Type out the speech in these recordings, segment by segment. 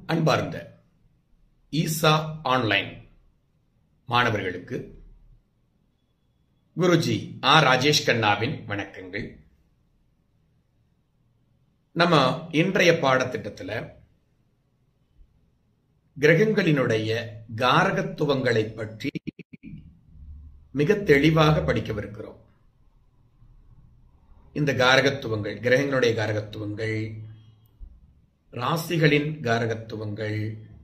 அன்பார்ந்த ஈசா ஆன்லைன் மாணவர்களுக்கு குருஜி ஆர் ராஜேஷ் கண்ணாவின் வணக்கங்கள் நம்ம இன்றைய பாடத்திட்டத்தில் கிரகங்களினுடைய காரகத்துவங்களை பற்றி மிக தெளிவாக படிக்கவிருக்கிறோம் இந்த காரகத்துவங்கள் கிரகங்களுடைய காரகத்துவங்கள் ராசிகளின் காரகத்துவங்கள்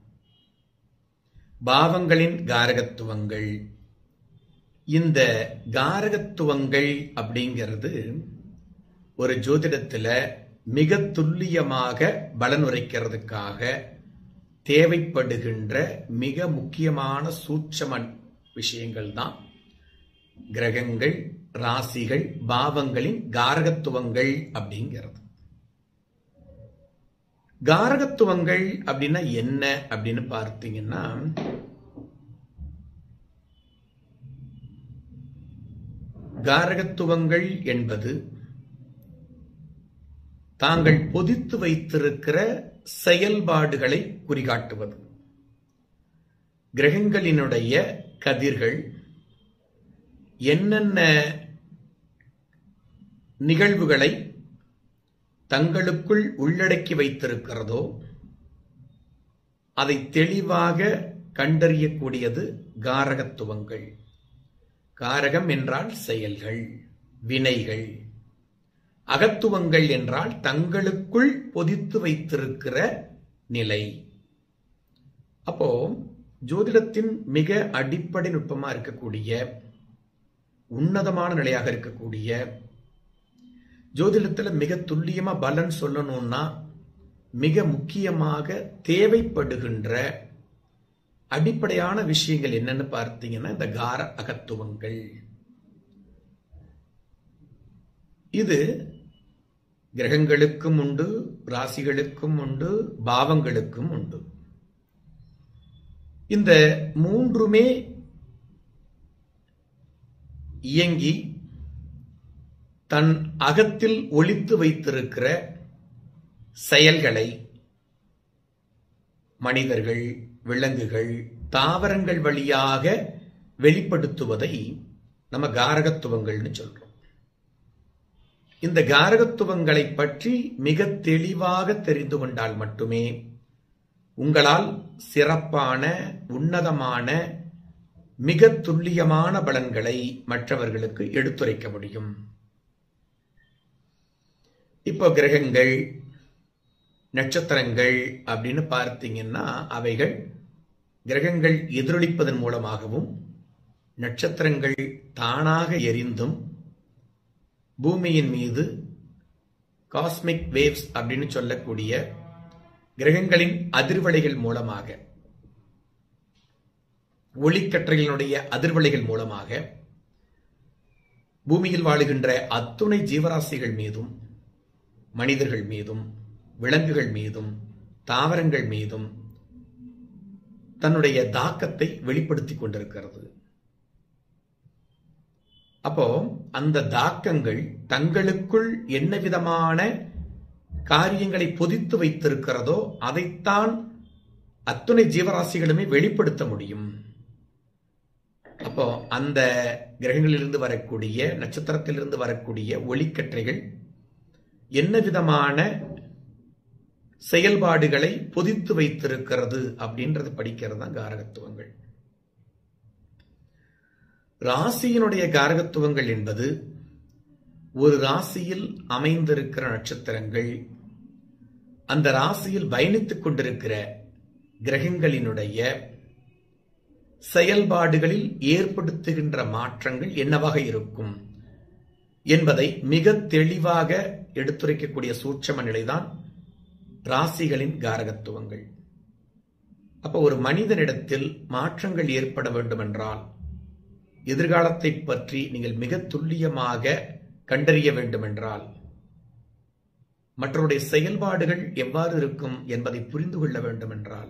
பாவங்களின் காரகத்துவங்கள் இந்த காரகத்துவங்கள் அப்படிங்கிறது ஒரு ஜோதிடத்தில் மிக துல்லியமாக பலனுரைக்கிறதுக்காக தேவைப்படுகின்ற மிக முக்கியமான சூட்சம விஷயங்கள் தான் கிரகங்கள் ராசிகள் பாவங்களின் காரகத்துவங்கள் அப்படிங்கிறது காரகத்துவங்கள் அப்படின்னா என்ன அப்படின்னு பார்த்தீங்கன்னா காரகத்துவங்கள் என்பது தாங்கள் பொதித்து வைத்திருக்கிற செயல்பாடுகளை குறிகாட்டுவது கிரகங்களினுடைய கதிர்கள் என்னென்ன நிகழ்வுகளை தங்களுக்குள் உள்ளடக்கி வைத்திருக்கிறதோ அதை தெளிவாக கண்டறியக்கூடியது காரகத்துவங்கள் காரகம் என்றால் செயல்கள் வினைகள் அகத்துவங்கள் என்றால் தங்களுக்குள் பொதித்து வைத்திருக்கிற நிலை அப்போ ஜோதிடத்தின் மிக அடிப்படை நுட்பமா இருக்கக்கூடிய உன்னதமான நிலையாக இருக்கக்கூடிய ஜோதிடத்துல மிக துல்லியமா பலன் சொல்லணும்னா மிக முக்கியமாக தேவைப்படுகின்ற அடிப்படையான விஷயங்கள் என்னன்னு பார்த்தீங்கன்னா இந்த கார அகத்துவங்கள் இது கிரகங்களுக்கும் உண்டு ராசிகளுக்கும் உண்டு பாவங்களுக்கும் உண்டு இந்த மூன்றுமே இயங்கி தன் அகத்தில் ஒழித்து வைத்திருக்கிற செயல்களை மனிதர்கள் விலங்குகள் தாவரங்கள் வழியாக வெளிப்படுத்துவதை நம்ம காரகத்துவங்கள்னு சொல்றோம் இந்த காரகத்துவங்களை பற்றி மிக தெளிவாக தெரிந்து கொண்டால் மட்டுமே உங்களால் சிறப்பான உன்னதமான மிக துல்லியமான பலன்களை மற்றவர்களுக்கு எடுத்துரைக்க முடியும் இப்போ கிரகங்கள் நட்சத்திரங்கள் அப்படின்னு பார்த்தீங்கன்னா அவைகள் கிரகங்கள் எதிரொலிப்பதன் மூலமாகவும் நட்சத்திரங்கள் தானாக எரிந்தும் பூமியின் மீது காஸ்மிக் வேவ்ஸ் அப்படின்னு சொல்லக்கூடிய கிரகங்களின் அதிர்வலைகள் மூலமாக ஒளிக்கற்றைகளினுடைய அதிர்வலைகள் மூலமாக பூமியில் வாழுகின்ற அத்துணை ஜீவராசிகள் மீதும் மனிதர்கள் மீதும் விலங்குகள் மீதும் தாவரங்கள் மீதும் தன்னுடைய தாக்கத்தை வெளிப்படுத்திக் கொண்டிருக்கிறது அப்போ அந்த தாக்கங்கள் தங்களுக்குள் என்ன விதமான காரியங்களை பொதித்து வைத்திருக்கிறதோ அதைத்தான் அத்துணை ஜீவராசிகளுமே வெளிப்படுத்த முடியும் அப்போ அந்த கிரகங்களிலிருந்து வரக்கூடிய நட்சத்திரத்திலிருந்து வரக்கூடிய ஒளிக்கற்றைகள் என்ன விதமான செயல்பாடுகளை பொதித்து வைத்திருக்கிறது அப்படின்றது படிக்கிறது தான் காரகத்துவங்கள் ராசியினுடைய காரகத்துவங்கள் என்பது ஒரு ராசியில் அமைந்திருக்கிற நட்சத்திரங்கள் அந்த ராசியில் பயணித்துக் கொண்டிருக்கிற கிரகங்களினுடைய செயல்பாடுகளில் ஏற்படுத்துகின்ற மாற்றங்கள் என்னவாக இருக்கும் என்பதை மிக தெளிவாக எடுத்துரைக்கக்கூடிய சூட்சம நிலைதான் ராசிகளின் காரகத்துவங்கள் அப்ப ஒரு மனிதனிடத்தில் மாற்றங்கள் ஏற்பட வேண்டுமென்றால் எதிர்காலத்தை பற்றி நீங்கள் மிக துல்லியமாக கண்டறிய வேண்டுமென்றால் மற்றவருடைய செயல்பாடுகள் எவ்வாறு இருக்கும் என்பதை புரிந்து கொள்ள வேண்டுமென்றால்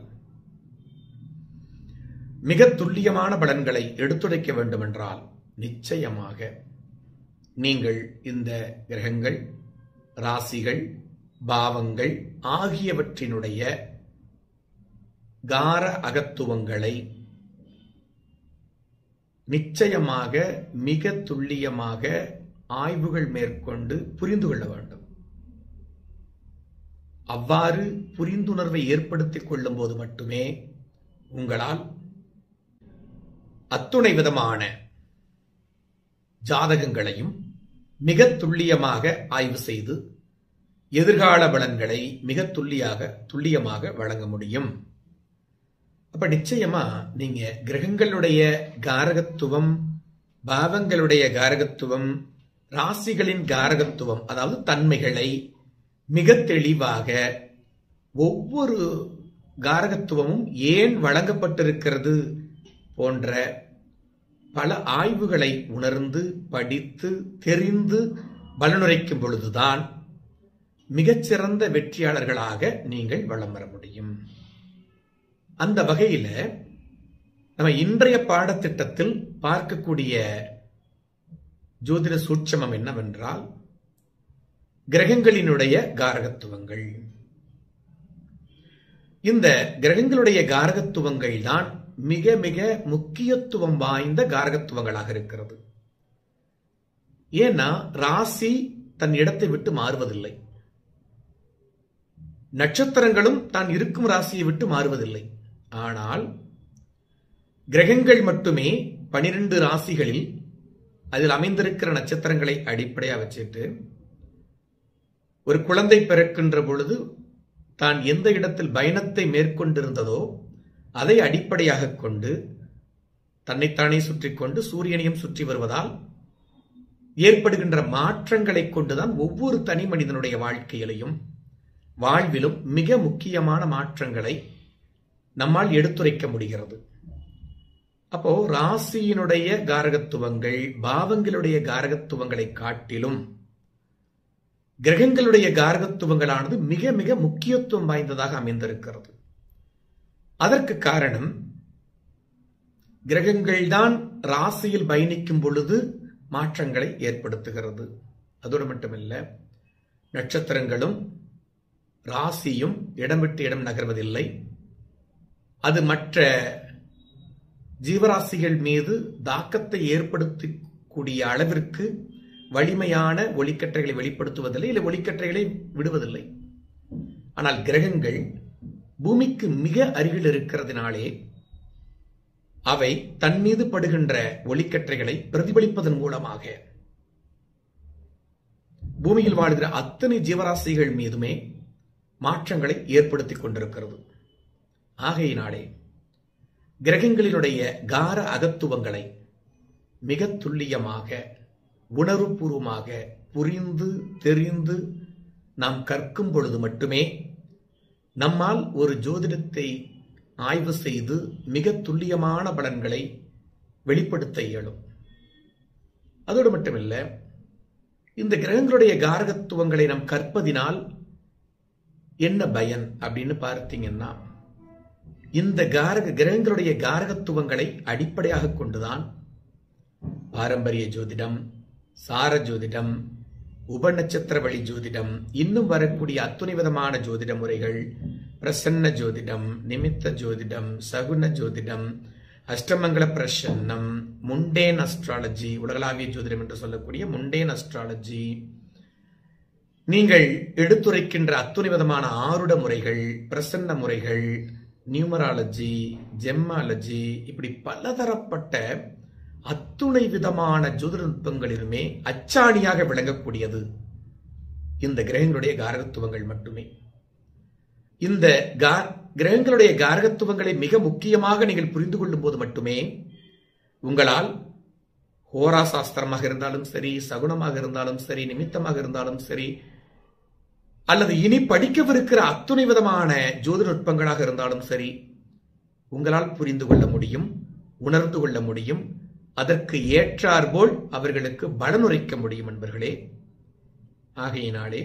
மிக துல்லியமான பலன்களை எடுத்துரைக்க வேண்டுமென்றால் நிச்சயமாக நீங்கள் இந்த கிரகங்கள் ராசிகள் பாவங்கள் ஆகியவற்றினுடைய கார அகத்துவங்களை நிச்சயமாக மிக துல்லியமாக ஆய்வுகள் மேற்கொண்டு புரிந்து கொள்ள வேண்டும் அவ்வாறு புரிந்துணர்வை ஏற்படுத்திக் கொள்ளும் போது மட்டுமே உங்களால் அத்துணை விதமான ஜாதகங்களையும் மிக துல்லியமாக ஆய்வு செய்து எதிர்கால பலன்களை மிக துல்லியாக துல்லியமாக வழங்க முடியும் அப்ப நிச்சயமா நீங்க கிரகங்களுடைய காரகத்துவம் பாவங்களுடைய காரகத்துவம் ராசிகளின் காரகத்துவம் அதாவது தன்மைகளை மிக தெளிவாக ஒவ்வொரு காரகத்துவமும் ஏன் வழங்கப்பட்டிருக்கிறது போன்ற பல ஆய்வுகளை உணர்ந்து படித்து தெரிந்து பலனுரைக்கும் பொழுதுதான் மிகச்சிறந்த வெற்றியாளர்களாக நீங்கள் வளம் வர முடியும் அந்த வகையில நம்ம இன்றைய பாடத்திட்டத்தில் பார்க்கக்கூடிய ஜோதிட சூட்சமம் என்னவென்றால் கிரகங்களினுடைய காரகத்துவங்கள் இந்த கிரகங்களுடைய காரகத்துவங்கள் தான் மிக மிக முக்கியத்துவம் வாய்ந்த காரகத்துவங்களாக இருக்கிறது ஏன்னா ராசி தன் இடத்தை விட்டு மாறுவதில்லை நட்சத்திரங்களும் தான் இருக்கும் ராசியை விட்டு மாறுவதில்லை ஆனால் கிரகங்கள் மட்டுமே பனிரெண்டு ராசிகளில் அதில் அமைந்திருக்கிற நட்சத்திரங்களை அடிப்படையாக வச்சுட்டு ஒரு குழந்தை பிறக்கின்ற பொழுது தான் எந்த இடத்தில் பயணத்தை மேற்கொண்டிருந்ததோ அதை அடிப்படையாக கொண்டு தன்னைத்தானே சுற்றி கொண்டு சூரியனையும் சுற்றி வருவதால் ஏற்படுகின்ற மாற்றங்களை கொண்டுதான் ஒவ்வொரு தனி மனிதனுடைய வாழ்க்கையிலையும் வாழ்விலும் மிக முக்கியமான மாற்றங்களை நம்மால் எடுத்துரைக்க முடிகிறது அப்போ ராசியினுடைய காரகத்துவங்கள் பாவங்களுடைய காரகத்துவங்களை காட்டிலும் கிரகங்களுடைய காரகத்துவங்களானது மிக மிக முக்கியத்துவம் வாய்ந்ததாக அமைந்திருக்கிறது அதற்கு காரணம் கிரகங்கள் தான் ராசியில் பயணிக்கும் பொழுது மாற்றங்களை ஏற்படுத்துகிறது அதோடு மட்டுமல்ல நட்சத்திரங்களும் ராசியும் இடம் விட்டு இடம் நகர்வதில்லை அது மற்ற ஜீவராசிகள் மீது தாக்கத்தை ஏற்படுத்தக்கூடிய அளவிற்கு வலிமையான ஒளிக்கற்றைகளை வெளிப்படுத்துவதில்லை இல்லை ஒளிக்கற்றைகளை விடுவதில்லை ஆனால் கிரகங்கள் பூமிக்கு மிக அருகில் இருக்கிறதுனாலே அவை தன் மீது படுகின்ற ஒளிக்கற்றைகளை பிரதிபலிப்பதன் மூலமாக பூமியில் வாழ்கிற அத்தனை ஜீவராசிகள் மீதுமே மாற்றங்களை ஏற்படுத்திக் கொண்டிருக்கிறது ஆகையினாலே கிரகங்களினுடைய கார அகத்துவங்களை மிக துல்லியமாக உணர்வுபூர்வமாக புரிந்து தெரிந்து நாம் கற்கும் பொழுது மட்டுமே நம்மால் ஒரு ஜோதிடத்தை ஆய்வு செய்து மிக துல்லியமான பலன்களை வெளிப்படுத்த இயலும் அதோடு மட்டுமல்ல இந்த கிரகங்களுடைய காரகத்துவங்களை நாம் கற்பதினால் என்ன பயன் அப்படின்னு பார்த்தீங்கன்னா இந்த காரக கிரகங்களுடைய காரகத்துவங்களை அடிப்படையாக கொண்டுதான் பாரம்பரிய ஜோதிடம் சார ஜோதிடம் உபநட்சத்திர வழி ஜோதிடம் இன்னும் வரக்கூடிய அத்துணை விதமான ஜோதிட முறைகள் பிரசன்ன ஜோதிடம் நிமித்த ஜோதிடம் சகுன ஜோதிடம் அஷ்டமங்கல பிரசன்னம் முண்டேன் அஸ்ட்ராலஜி உலகளாவிய ஜோதிடம் என்று சொல்லக்கூடிய முண்டேன் அஸ்ட்ராலஜி நீங்கள் எடுத்துரைக்கின்ற அத்துணை விதமான ஆருட முறைகள் பிரசன்ன முறைகள் நியூமராலஜி ஜெம்மாலஜி இப்படி பலதரப்பட்ட அத்துணை விதமான ஜோதிட நுட்பங்களிலுமே அச்சாணியாக விளங்கக்கூடியது இந்த கிரகங்களுடைய காரகத்துவங்கள் மட்டுமே இந்த கிரகங்களுடைய காரகத்துவங்களை மிக முக்கியமாக நீங்கள் புரிந்து கொள்ளும் போது மட்டுமே உங்களால் ஹோரா சாஸ்திரமாக இருந்தாலும் சரி சகுனமாக இருந்தாலும் சரி நிமித்தமாக இருந்தாலும் சரி அல்லது இனி படிக்கவிருக்கிற அத்துணை விதமான ஜோதிட நுட்பங்களாக இருந்தாலும் சரி உங்களால் புரிந்து கொள்ள முடியும் உணர்ந்து கொள்ள முடியும் அதற்கு ஏற்றாற்போல் அவர்களுக்கு பலனுரைக்க முடியும் என்பர்களே ஆகையினாலே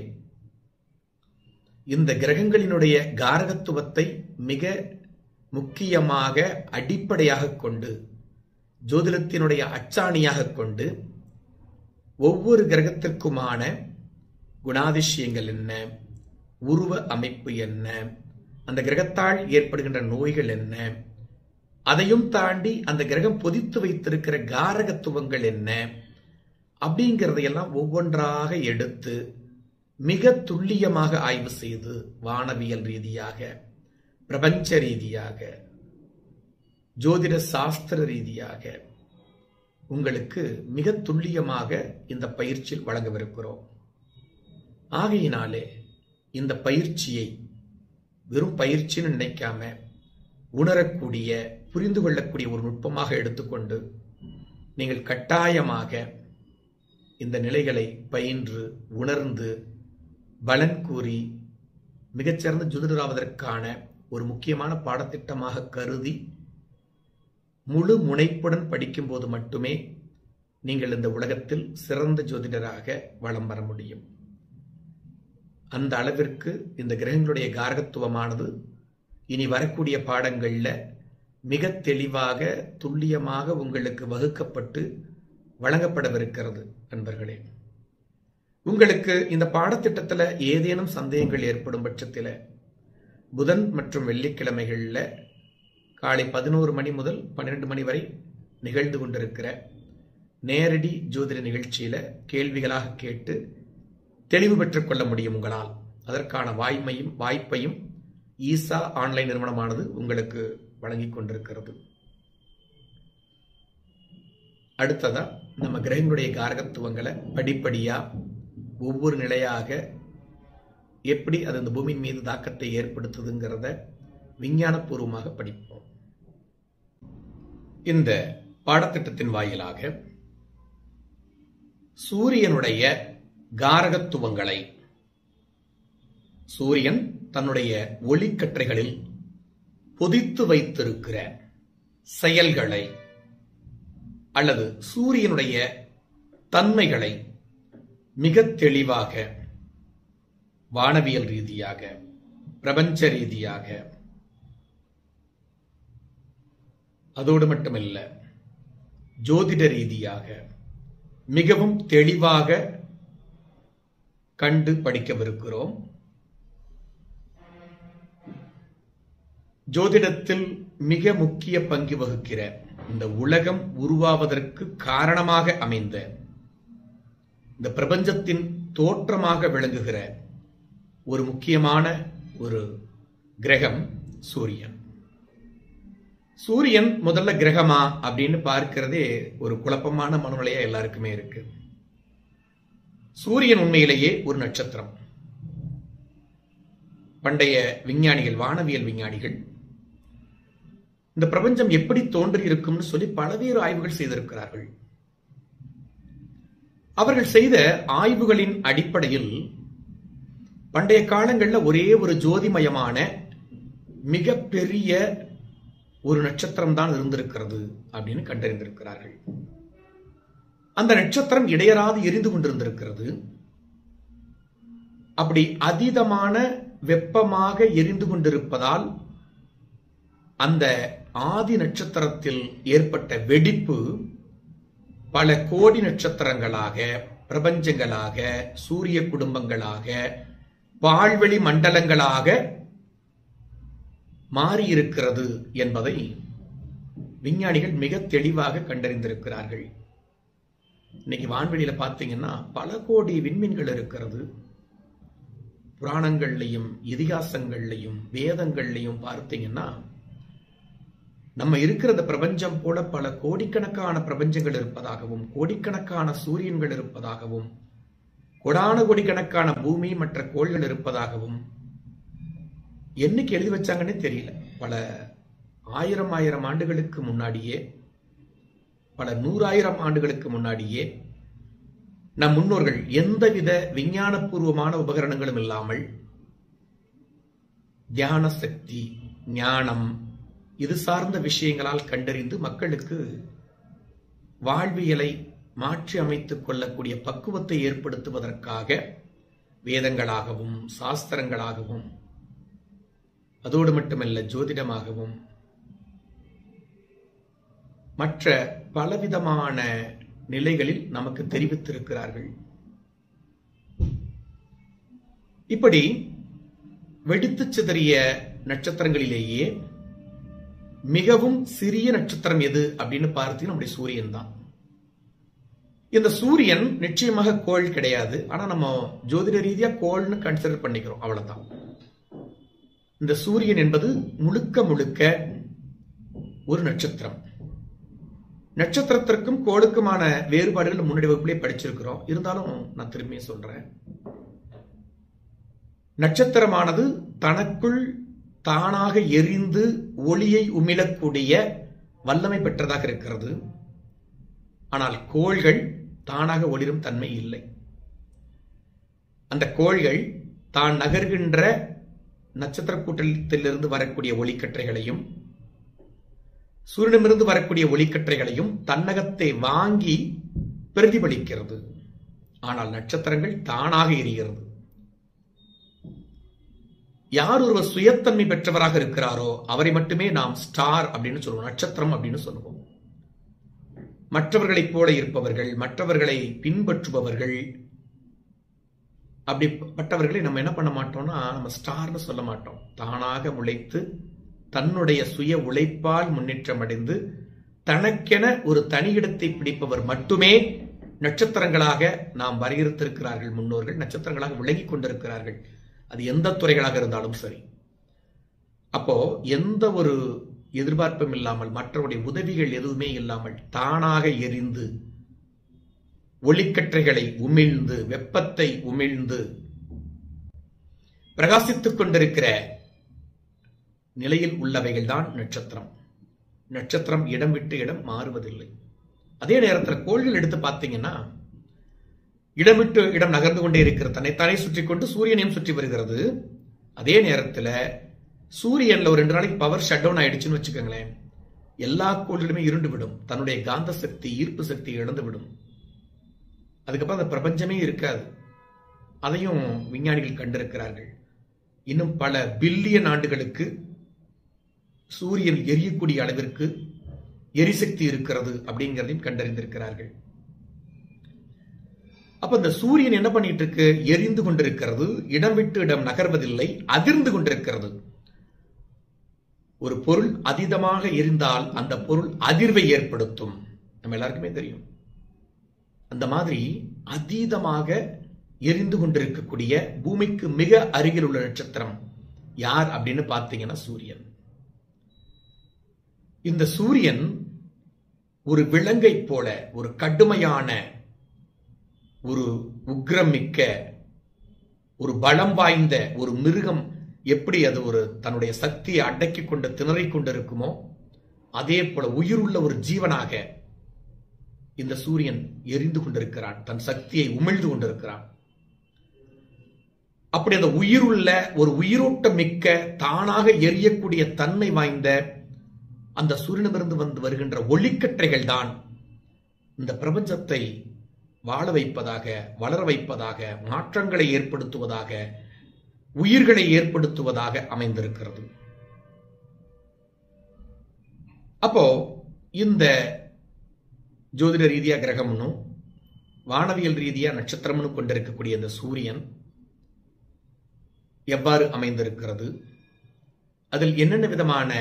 இந்த கிரகங்களினுடைய காரகத்துவத்தை மிக முக்கியமாக அடிப்படையாக கொண்டு ஜோதிடத்தினுடைய அச்சாணியாக கொண்டு ஒவ்வொரு கிரகத்திற்குமான குணாதிசயங்கள் என்ன உருவ அமைப்பு என்ன அந்த கிரகத்தால் ஏற்படுகின்ற நோய்கள் என்ன அதையும் தாண்டி அந்த கிரகம் பொதித்து வைத்திருக்கிற காரகத்துவங்கள் என்ன அப்படிங்கிறதையெல்லாம் ஒவ்வொன்றாக எடுத்து மிக துல்லியமாக ஆய்வு செய்து வானவியல் ரீதியாக பிரபஞ்ச ரீதியாக ஜோதிட சாஸ்திர ரீதியாக உங்களுக்கு மிக துல்லியமாக இந்த பயிற்சியில் வழங்கவிருக்கிறோம் ஆகையினாலே இந்த பயிற்சியை வெறும் பயிற்சின்னு நினைக்காம உணரக்கூடிய புரிந்து கொள்ளக்கூடிய ஒரு நுட்பமாக எடுத்துக்கொண்டு நீங்கள் கட்டாயமாக இந்த நிலைகளை பயின்று உணர்ந்து பலன் கூறி மிகச்சிறந்த ஜோதிடராவதற்கான ஒரு முக்கியமான பாடத்திட்டமாக கருதி முழு முனைப்புடன் படிக்கும்போது மட்டுமே நீங்கள் இந்த உலகத்தில் சிறந்த ஜோதிடராக வளம் வர முடியும் அந்த அளவிற்கு இந்த கிரகங்களுடைய காரகத்துவமானது இனி வரக்கூடிய பாடங்களில் மிக தெளிவாக துல்லியமாக உங்களுக்கு வகுக்கப்பட்டு வழங்கப்படவிருக்கிறது நண்பர்களே உங்களுக்கு இந்த பாடத்திட்டத்தில் ஏதேனும் சந்தேகங்கள் ஏற்படும் பட்சத்தில் புதன் மற்றும் வெள்ளிக்கிழமைகளில் காலை பதினோரு மணி முதல் பன்னிரெண்டு மணி வரை நிகழ்ந்து கொண்டிருக்கிற நேரடி ஜோதிட நிகழ்ச்சியில கேள்விகளாக கேட்டு தெளிவு பெற்றுக் கொள்ள முடியும் உங்களால் அதற்கான வாய்மையும் வாய்ப்பையும் ஈசா ஆன்லைன் நிறுவனமானது உங்களுக்கு வழங்கிக் கொண்டிருக்கிறது அடுத்ததா நம்ம கிரகங்களுடைய காரகத்துவங்களை படிப்படியா ஒவ்வொரு நிலையாக எப்படி அது அந்த பூமியின் மீது தாக்கத்தை ஏற்படுத்துதுங்கிறத விஞ்ஞானபூர்வமாக படிப்போம் இந்த பாடத்திட்டத்தின் வாயிலாக சூரியனுடைய காரகத்துவங்களை சூரியன் தன்னுடைய ஒளிக்கற்றைகளில் பொதித்து வைத்திருக்கிற செயல்களை அல்லது சூரியனுடைய தன்மைகளை மிக தெளிவாக வானவியல் ரீதியாக பிரபஞ்ச ரீதியாக அதோடு மட்டுமல்ல ஜோதிட ரீதியாக மிகவும் தெளிவாக கண்டு படிக்கவிருக்கிறோம் ஜோதிடத்தில் மிக முக்கிய பங்கு வகிக்கிற இந்த உலகம் உருவாவதற்கு காரணமாக அமைந்த இந்த பிரபஞ்சத்தின் தோற்றமாக விளங்குகிற ஒரு முக்கியமான ஒரு கிரகம் சூரியன் சூரியன் முதல்ல கிரகமா அப்படின்னு பார்க்கிறதே ஒரு குழப்பமான மனநிலையா எல்லாருக்குமே இருக்கு சூரியன் உண்மையிலேயே ஒரு நட்சத்திரம் பண்டைய விஞ்ஞானிகள் வானவியல் விஞ்ஞானிகள் இந்த பிரபஞ்சம் எப்படி தோன்றி இருக்கும்னு சொல்லி பல்வேறு ஆய்வுகள் செய்திருக்கிறார்கள் அவர்கள் செய்த ஆய்வுகளின் அடிப்படையில் பண்டைய காலங்களில் ஒரே ஒரு ஜோதிமயமான மிகப்பெரிய ஒரு நட்சத்திரம் தான் இருந்திருக்கிறது அப்படின்னு கண்டறிந்திருக்கிறார்கள் அந்த நட்சத்திரம் இடையராது எரிந்து கொண்டிருந்திருக்கிறது அப்படி அதீதமான வெப்பமாக எரிந்து கொண்டிருப்பதால் அந்த ஆதி நட்சத்திரத்தில் ஏற்பட்ட வெடிப்பு பல கோடி நட்சத்திரங்களாக பிரபஞ்சங்களாக சூரிய குடும்பங்களாக பால்வெளி மண்டலங்களாக மாறியிருக்கிறது என்பதை விஞ்ஞானிகள் மிக தெளிவாக கண்டறிந்திருக்கிறார்கள் இன்னைக்கு வான்வெளியில பார்த்தீங்கன்னா பல கோடி விண்மீன்கள் இருக்கிறது புராணங்கள்லையும் இதிகாசங்கள்லையும் வேதங்கள்லையும் பார்த்தீங்கன்னா நம்ம இருக்கிற இந்த பிரபஞ்சம் போல பல கோடிக்கணக்கான பிரபஞ்சங்கள் இருப்பதாகவும் கோடிக்கணக்கான சூரியன்கள் இருப்பதாகவும் கொடான கோடிக்கணக்கான பூமி மற்ற கோள்கள் இருப்பதாகவும் என்னைக்கு எழுதி வச்சாங்கன்னே தெரியல பல ஆயிரம் ஆயிரம் ஆண்டுகளுக்கு முன்னாடியே பல நூறாயிரம் ஆண்டுகளுக்கு முன்னாடியே நம் முன்னோர்கள் எந்தவித விஞ்ஞானபூர்வமான உபகரணங்களும் இல்லாமல் தியான சக்தி ஞானம் இது சார்ந்த விஷயங்களால் கண்டறிந்து மக்களுக்கு வாழ்வியலை மாற்றி அமைத்துக் கொள்ளக்கூடிய பக்குவத்தை ஏற்படுத்துவதற்காக வேதங்களாகவும் சாஸ்திரங்களாகவும் அதோடு மட்டுமல்ல ஜோதிடமாகவும் மற்ற பலவிதமான நிலைகளில் நமக்கு தெரிவித்திருக்கிறார்கள் இப்படி வெடித்து சிதறிய நட்சத்திரங்களிலேயே மிகவும் சிறிய நட்சத்திரம் எது அப்படின்னு பார்த்தீங்கன்னா நம்முடைய சூரியன் தான் இந்த சூரியன் நிச்சயமாக கோள் கிடையாது ஆனா நம்ம ஜோதிட ரீதியா கோள்னு கன்சிடர் பண்ணிக்கிறோம் அவ்வளவுதான் இந்த சூரியன் என்பது முழுக்க முழுக்க ஒரு நட்சத்திரம் நட்சத்திரத்திற்கும் கோளுக்குமான வேறுபாடுகள் முன்னாடி வகுப்பிலே படிச்சிருக்கிறோம் இருந்தாலும் நான் திரும்பியும் சொல்றேன் நட்சத்திரமானது தனக்குள் தானாக எரிந்து ஒளியை உமிழக்கூடிய வல்லமை பெற்றதாக இருக்கிறது ஆனால் கோள்கள் தானாக ஒளிரும் தன்மை இல்லை அந்த கோள்கள் தான் நகர்கின்ற நட்சத்திர கூட்டத்திலிருந்து வரக்கூடிய ஒளிக்கற்றைகளையும் சூரியனிடமிருந்து வரக்கூடிய ஒளிக்கற்றைகளையும் தன்னகத்தை வாங்கி பிரதிபலிக்கிறது ஆனால் நட்சத்திரங்கள் தானாக எரிகிறது யார் ஒருவர் சுயத்தன்மை பெற்றவராக இருக்கிறாரோ அவரை மட்டுமே நாம் ஸ்டார் அப்படின்னு சொல்லுவோம் நட்சத்திரம் அப்படின்னு சொல்லுவோம் மற்றவர்களைப் போல இருப்பவர்கள் மற்றவர்களை பின்பற்றுபவர்கள் அப்படிப்பட்டவர்களை நம்ம என்ன பண்ண மாட்டோம்னா நம்ம ஸ்டார்னு சொல்ல மாட்டோம் தானாக முளைத்து தன்னுடைய சுய உழைப்பால் முன்னேற்றம் அடைந்து தனக்கென ஒரு தனியிடத்தை பிடிப்பவர் மட்டுமே நட்சத்திரங்களாக நாம் வரையறுத்திருக்கிறார்கள் முன்னோர்கள் நட்சத்திரங்களாக விளங்கிக் கொண்டிருக்கிறார்கள் அது எந்த துறைகளாக இருந்தாலும் சரி அப்போ எந்த ஒரு எதிர்பார்ப்பும் இல்லாமல் மற்றவருடைய உதவிகள் எதுவுமே இல்லாமல் தானாக எரிந்து ஒளிக்கற்றைகளை உமிழ்ந்து வெப்பத்தை உமிழ்ந்து பிரகாசித்துக் கொண்டிருக்கிற நிலையில் உள்ளவைகள் தான் நட்சத்திரம் நட்சத்திரம் இடம் விட்டு இடம் மாறுவதில்லை அதே நேரத்தில் கோள்கள் எடுத்து பார்த்தீங்கன்னா இடம் விட்டு இடம் நகர்ந்து கொண்டே இருக்கிறது தன்னைத்தானே சுற்றி கொண்டு சூரியனையும் சுற்றி வருகிறது அதே நேரத்தில் சூரியன்ல ஒரு ரெண்டு நாளைக்கு பவர் ஷட் டவுன் ஆயிடுச்சுன்னு வச்சுக்கோங்களேன் எல்லா கோள்களுமே இருண்டு விடும் தன்னுடைய காந்த சக்தி ஈர்ப்பு சக்தி இழந்து விடும் அதுக்கப்புறம் அந்த பிரபஞ்சமே இருக்காது அதையும் விஞ்ஞானிகள் கண்டிருக்கிறார்கள் இன்னும் பல பில்லியன் ஆண்டுகளுக்கு சூரியன் எரியக்கூடிய அளவிற்கு எரிசக்தி இருக்கிறது அப்படிங்கிறதையும் கண்டறிந்திருக்கிறார்கள் அப்ப இந்த சூரியன் என்ன பண்ணிட்டு இருக்கு எரிந்து கொண்டிருக்கிறது இடம் விட்டு இடம் நகர்வதில்லை அதிர்ந்து கொண்டிருக்கிறது ஒரு பொருள் அதீதமாக எரிந்தால் அந்த பொருள் அதிர்வை ஏற்படுத்தும் நம்ம எல்லாருக்குமே தெரியும் அந்த மாதிரி அதீதமாக எரிந்து கொண்டிருக்கக்கூடிய பூமிக்கு மிக அருகில் உள்ள நட்சத்திரம் யார் அப்படின்னு பார்த்தீங்கன்னா சூரியன் இந்த சூரியன் ஒரு விலங்கை போல ஒரு கடுமையான ஒரு உக்ரமிக்க ஒரு பலம் வாய்ந்த ஒரு மிருகம் எப்படி அது ஒரு தன்னுடைய சக்தியை அடக்கி கொண்டு திணறிக் கொண்டிருக்குமோ அதே போல உயிருள்ள ஒரு ஜீவனாக இந்த சூரியன் எரிந்து கொண்டிருக்கிறான் தன் சக்தியை உமிழ்ந்து கொண்டிருக்கிறான் அப்படி அந்த உயிருள்ள ஒரு உயிரோட்டம் மிக்க தானாக எரியக்கூடிய தன்மை வாய்ந்த அந்த சூரியனிலிருந்து வந்து வருகின்ற ஒளிக்கற்றைகள் தான் இந்த பிரபஞ்சத்தை வாழ வைப்பதாக வளர வைப்பதாக மாற்றங்களை ஏற்படுத்துவதாக உயிர்களை ஏற்படுத்துவதாக அமைந்திருக்கிறது அப்போ இந்த ஜோதிட ரீதியா கிரகம்னும் வானவியல் ரீதியா நட்சத்திரம்னு கொண்டிருக்கக்கூடிய இந்த சூரியன் எவ்வாறு அமைந்திருக்கிறது அதில் என்னென்ன விதமான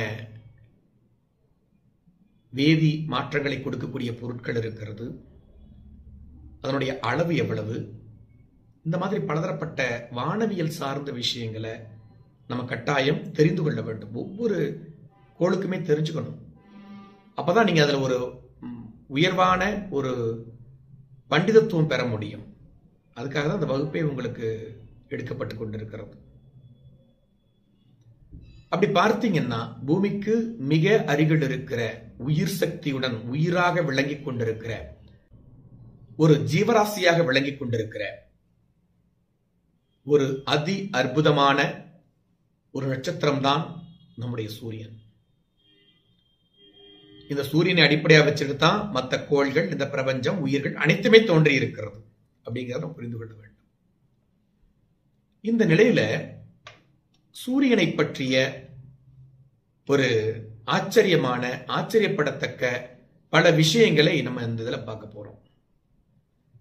வேதி மாற்றங்களை கொடுக்கக்கூடிய பொருட்கள் இருக்கிறது அதனுடைய அளவு எவ்வளவு இந்த மாதிரி பலதரப்பட்ட வானவியல் சார்ந்த விஷயங்களை நம்ம கட்டாயம் தெரிந்து கொள்ள வேண்டும் ஒவ்வொரு கோளுக்குமே தெரிஞ்சுக்கணும் அப்பதான் நீங்க அதுல ஒரு உயர்வான ஒரு பண்டிதத்துவம் பெற முடியும் அதுக்காக தான் அந்த வகுப்பே உங்களுக்கு எடுக்கப்பட்டு கொண்டிருக்கிறது அப்படி பார்த்தீங்கன்னா பூமிக்கு மிக அருகில் இருக்கிற உயிர் சக்தியுடன் உயிராக விளங்கி கொண்டிருக்கிற ஒரு ஜீவராசியாக விளங்கி கொண்டிருக்கிற ஒரு அதி அற்புதமான ஒரு நட்சத்திரம் தான் நம்முடைய சூரியன் இந்த சூரியனை அடிப்படையாக வச்சுட்டு தான் மற்ற கோள்கள் இந்த பிரபஞ்சம் உயிர்கள் அனைத்துமே தோன்றி இருக்கிறது அப்படிங்கிறத நம்ம புரிந்து கொள்ள வேண்டும் இந்த நிலையில சூரியனை பற்றிய ஒரு ஆச்சரியமான ஆச்சரியப்படத்தக்க பல விஷயங்களை நம்ம இந்த இதில் பார்க்க போறோம்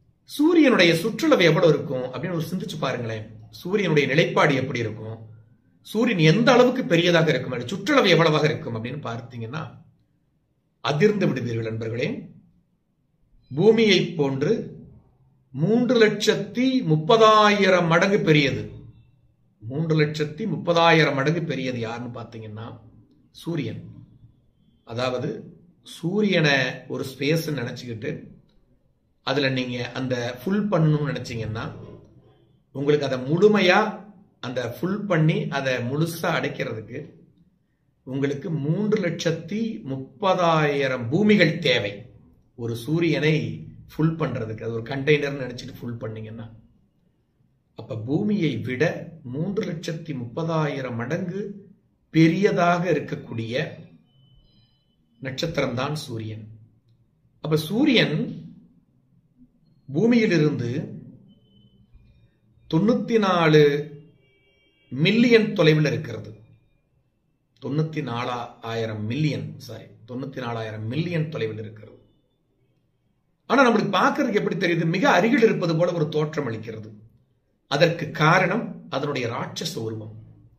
சூரியனுடைய சுற்றளவு எவ்வளவு இருக்கும் அப்படின்னு ஒரு சிந்திச்சு பாருங்களேன் சூரியனுடைய நிலைப்பாடு எப்படி இருக்கும் சூரியன் எந்த அளவுக்கு பெரியதாக இருக்கும் அது சுற்றளவு எவ்வளவாக இருக்கும் அப்படின்னு பார்த்தீங்கன்னா அதிர்ந்து விடுவீர்கள் நண்பர்களே பூமியை போன்று மூன்று லட்சத்தி முப்பதாயிரம் மடங்கு பெரியது மூன்று லட்சத்தி முப்பதாயிரம் மடங்கு பெரியது யாருன்னு பார்த்தீங்கன்னா சூரியன் அதாவது சூரியனை ஒரு ஸ்பேஸ் நினைச்சுக்கிட்டு அதுல நீங்க அந்த ஃபுல் பண்ணணும்னு நினைச்சீங்கன்னா உங்களுக்கு அதை முழுமையா அந்த ஃபுல் பண்ணி அதை முழுசா அடைக்கிறதுக்கு உங்களுக்கு மூன்று லட்சத்தி முப்பதாயிரம் பூமிகள் தேவை ஒரு சூரியனை ஃபுல் பண்றதுக்கு அது ஒரு கண்டெய்னர் நினைச்சிட்டு ஃபுல் பண்ணீங்கன்னா அப்ப பூமியை விட மூன்று லட்சத்தி முப்பதாயிரம் மடங்கு பெரியதாக இருக்கக்கூடிய நட்சத்திரம் தான் சூரியன் அப்ப சூரியன் பூமியிலிருந்து தொண்ணூத்தி நாலு மில்லியன் தொலைவில் இருக்கிறது தொண்ணூத்தி நாலா ஆயிரம் மில்லியன் சாரி தொண்ணூத்தி நாலாயிரம் மில்லியன் தொலைவில் இருக்கிறது ஆனா நம்மளுக்கு பார்க்கறதுக்கு எப்படி தெரியுது மிக அருகில் இருப்பது போல ஒரு தோற்றம் அளிக்கிறது அதற்கு காரணம் அதனுடைய ராட்சச உருவம்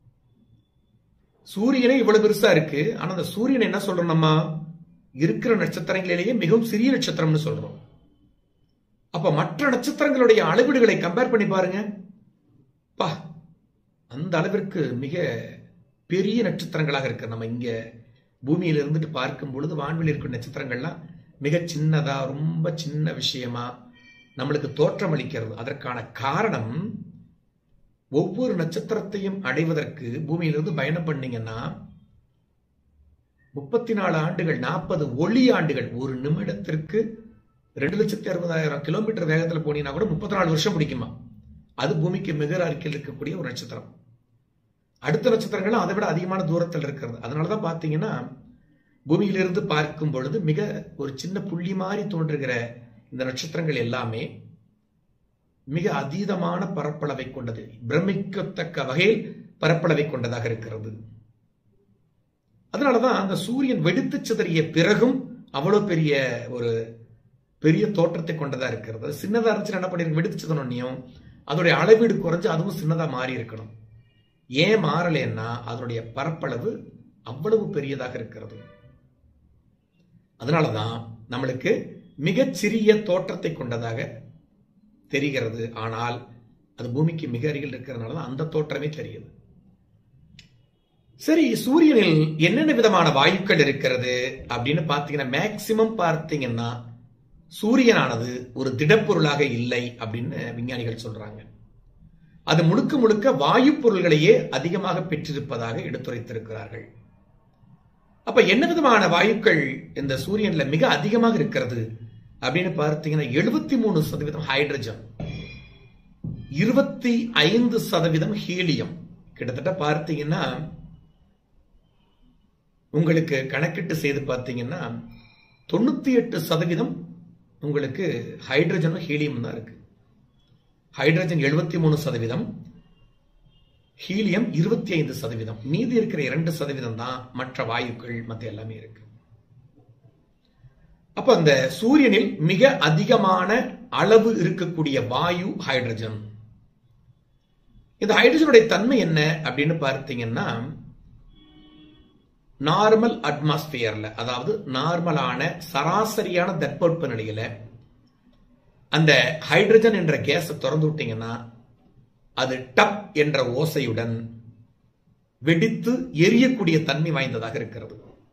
சூரியனே இவ்வளவு பெருசா இருக்கு ஆனா அந்த சூரியன் என்ன சொல்றோம் நம்ம இருக்கிற நட்சத்திரங்களிலேயே மிகவும் சிறிய நட்சத்திரம்னு சொல்றோம் அப்ப மற்ற நட்சத்திரங்களுடைய அளவீடுகளை கம்பேர் பண்ணி பாருங்க பா அந்த அளவிற்கு மிக பெரிய நட்சத்திரங்களாக இருக்கு நம்ம இங்க பூமியில இருந்துட்டு பார்க்கும் பொழுது வான்வெளி இருக்கிற நட்சத்திரங்கள்லாம் மிக சின்னதா ரொம்ப சின்ன விஷயமா நம்மளுக்கு தோற்றம் அளிக்கிறது அதற்கான காரணம் ஒவ்வொரு நட்சத்திரத்தையும் அடைவதற்கு பூமியிலிருந்து பயணம் பண்ணீங்கன்னா முப்பத்தி நாலு ஆண்டுகள் நாற்பது ஒளி ஆண்டுகள் ஒரு நிமிடத்திற்கு ரெண்டு லட்சத்தி அறுபதாயிரம் கிலோமீட்டர் வேகத்தில் போனீங்கன்னா கூட முப்பத்தி நாலு வருஷம் பிடிக்குமா அது பூமிக்கு மிக அருகில் இருக்கக்கூடிய ஒரு நட்சத்திரம் அடுத்த நட்சத்திரங்கள் அதை விட அதிகமான தூரத்தில் இருக்கிறது அதனாலதான் பாத்தீங்கன்னா பூமியிலிருந்து பார்க்கும் பொழுது மிக ஒரு சின்ன புள்ளி மாதிரி தோன்றுகிற இந்த நட்சத்திரங்கள் எல்லாமே மிக அதீதமான பரப்பளவை கொண்டது பிரமிக்கத்தக்க வகையில் பரப்பளவை கொண்டதாக இருக்கிறது அதனாலதான் அந்த சூரியன் வெடித்து சிதறிய பிறகும் அவ்வளவு பெரிய ஒரு பெரிய தோற்றத்தை கொண்டதா இருக்கிறது அது சின்னதா இருந்துச்சு என்ன பண்ணிருக்கு வெடித்து சிதறணும் அதோடைய அளவீடு குறைஞ்சு அதுவும் சின்னதா மாறி இருக்கணும் ஏன் மாறலைன்னா அதனுடைய பரப்பளவு அவ்வளவு பெரியதாக இருக்கிறது அதனாலதான் நம்மளுக்கு மிகச்சிறிய தோற்றத்தை கொண்டதாக தெரிகிறது ஆனால் அது பூமிக்கு மிக அருகில் இருக்கிறதுனால தான் அந்த தோற்றமே தெரியுது சரி சூரியனில் என்னென்ன விதமான வாயுக்கள் இருக்கிறது அப்படின்னு பார்த்தீங்கன்னா மேக்சிமம் பார்த்தீங்கன்னா சூரியனானது ஒரு திடப்பொருளாக இல்லை அப்படின்னு விஞ்ஞானிகள் சொல்றாங்க அது முழுக்க முழுக்க வாயு பொருள்களையே அதிகமாக பெற்றிருப்பதாக எடுத்துரைத்திருக்கிறார்கள் அப்ப என்ன விதமான வாயுக்கள் இந்த சூரியன்ல மிக அதிகமாக இருக்கிறது அப்படின்னு பார்த்தீங்கன்னா எழுபத்தி மூணு சதவீதம் ஹைட்ரஜன் இருபத்தி ஐந்து சதவீதம் ஹீலியம் கிட்டத்தட்ட பார்த்தீங்கன்னா உங்களுக்கு கணக்கிட்டு செய்து பார்த்தீங்கன்னா தொண்ணூத்தி எட்டு சதவீதம் உங்களுக்கு ஹைட்ரஜனும் ஹீலியம் தான் இருக்கு ஹைட்ரஜன் எழுபத்தி மூணு சதவீதம் ஹீலியம் இருபத்தி ஐந்து சதவீதம் மீதி இருக்கிற இரண்டு சதவீதம் தான் மற்ற வாயுக்கள் மற்ற எல்லாமே இருக்கு அப்ப அந்த சூரியனில் மிக அதிகமான அளவு இருக்கக்கூடிய வாயு ஹைட்ரஜன் இந்த ஹைட்ரஜனுடைய தன்மை என்ன அப்படின்னு பார்த்தீங்கன்னா நார்மல் அட்மாஸ்பியர்ல அதாவது நார்மலான சராசரியான தட்பவெப்ப நிலையில அந்த ஹைட்ரஜன் என்ற கேஸை திறந்து விட்டீங்கன்னா அது டப் என்ற ஓசையுடன் வெடித்து எரியக்கூடிய தன்மை வாய்ந்ததாக இருக்கிறது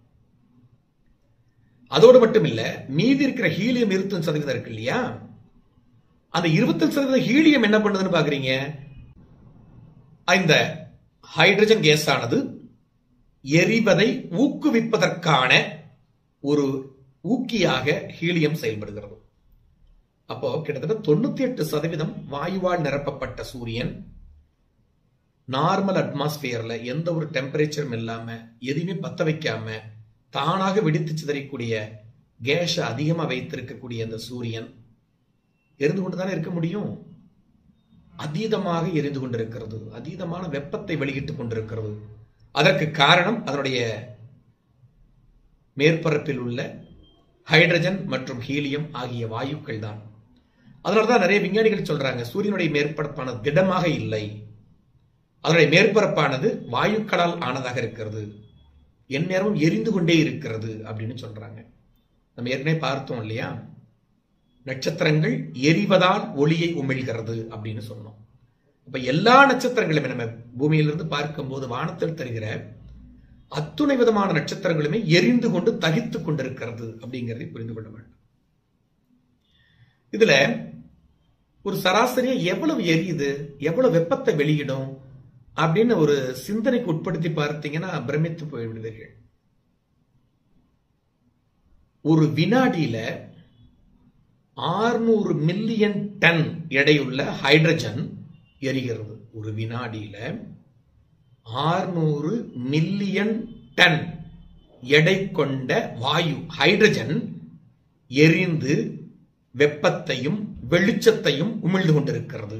அதோடு மட்டும் இல்ல மீதி இருக்கிற ஹீலியம் இருபத்தஞ்சு சதவீதம் இருக்கு இல்லையா அந்த இருபத்தஞ்சு சதவீதம் ஹீலியம் என்ன பண்ணுதுன்னு பாக்குறீங்க இந்த ஹைட்ரஜன் கேஸ் ஆனது எரிவதை ஊக்குவிப்பதற்கான ஒரு ஊக்கியாக ஹீலியம் செயல்படுகிறது அப்போ கிட்டத்தட்ட தொண்ணூத்தி எட்டு சதவீதம் வாயுவால் நிரப்பப்பட்ட சூரியன் நார்மல் அட்மாஸ்பியர்ல எந்த ஒரு டெம்பரேச்சரும் இல்லாம எதையுமே பத்த வைக்காம தானாக வெடித்து சிதறக்கூடிய கேஷ அதிகமா வைத்திருக்கக்கூடிய அந்த சூரியன் எரிந்து கொண்டுதானே இருக்க முடியும் அதீதமாக எரிந்து கொண்டிருக்கிறது அதீதமான வெப்பத்தை வெளியிட்டுக் கொண்டிருக்கிறது அதற்கு காரணம் அதனுடைய மேற்பரப்பில் உள்ள ஹைட்ரஜன் மற்றும் ஹீலியம் ஆகிய வாயுக்கள் தான் அதனாலதான் நிறைய விஞ்ஞானிகள் சொல்றாங்க சூரியனுடைய மேற்பரப்பான திடமாக இல்லை அதனுடைய மேற்பரப்பானது வாயுக்களால் ஆனதாக இருக்கிறது எந்நேரமும் எரிந்து கொண்டே இருக்கிறது அப்படின்னு சொல்றாங்க நம்ம ஏற்கனவே பார்த்தோம் இல்லையா நட்சத்திரங்கள் எரிவதால் ஒளியை உமிழ்கிறது அப்படின்னு சொன்னோம் அப்ப எல்லா நட்சத்திரங்களுமே நம்ம பூமியிலிருந்து பார்க்கும்போது வானத்தில் தருகிற அத்துணை விதமான நட்சத்திரங்களுமே எரிந்து கொண்டு தகித்துக் கொண்டிருக்கிறது அப்படிங்கிறதை புரிந்து கொள்ள வேண்டும் இதுல ஒரு சராசரியா எவ்வளவு எரியுது எவ்வளவு வெப்பத்தை வெளியிடும் அப்படின்னு ஒரு சிந்தனைக்கு உட்படுத்தி பார்த்தீங்கன்னா பிரமித்து போய்விடுவீர்கள் ஒரு வினாடியில ஆறுநூறு மில்லியன் டன் எடையுள்ள ஹைட்ரஜன் எரிகிறது ஒரு வினாடியில ஆறுநூறு மில்லியன் டன் எடை கொண்ட வாயு ஹைட்ரஜன் எரிந்து வெப்பத்தையும் வெளிச்சத்தையும் உமிழ்ந்து கொண்டிருக்கிறது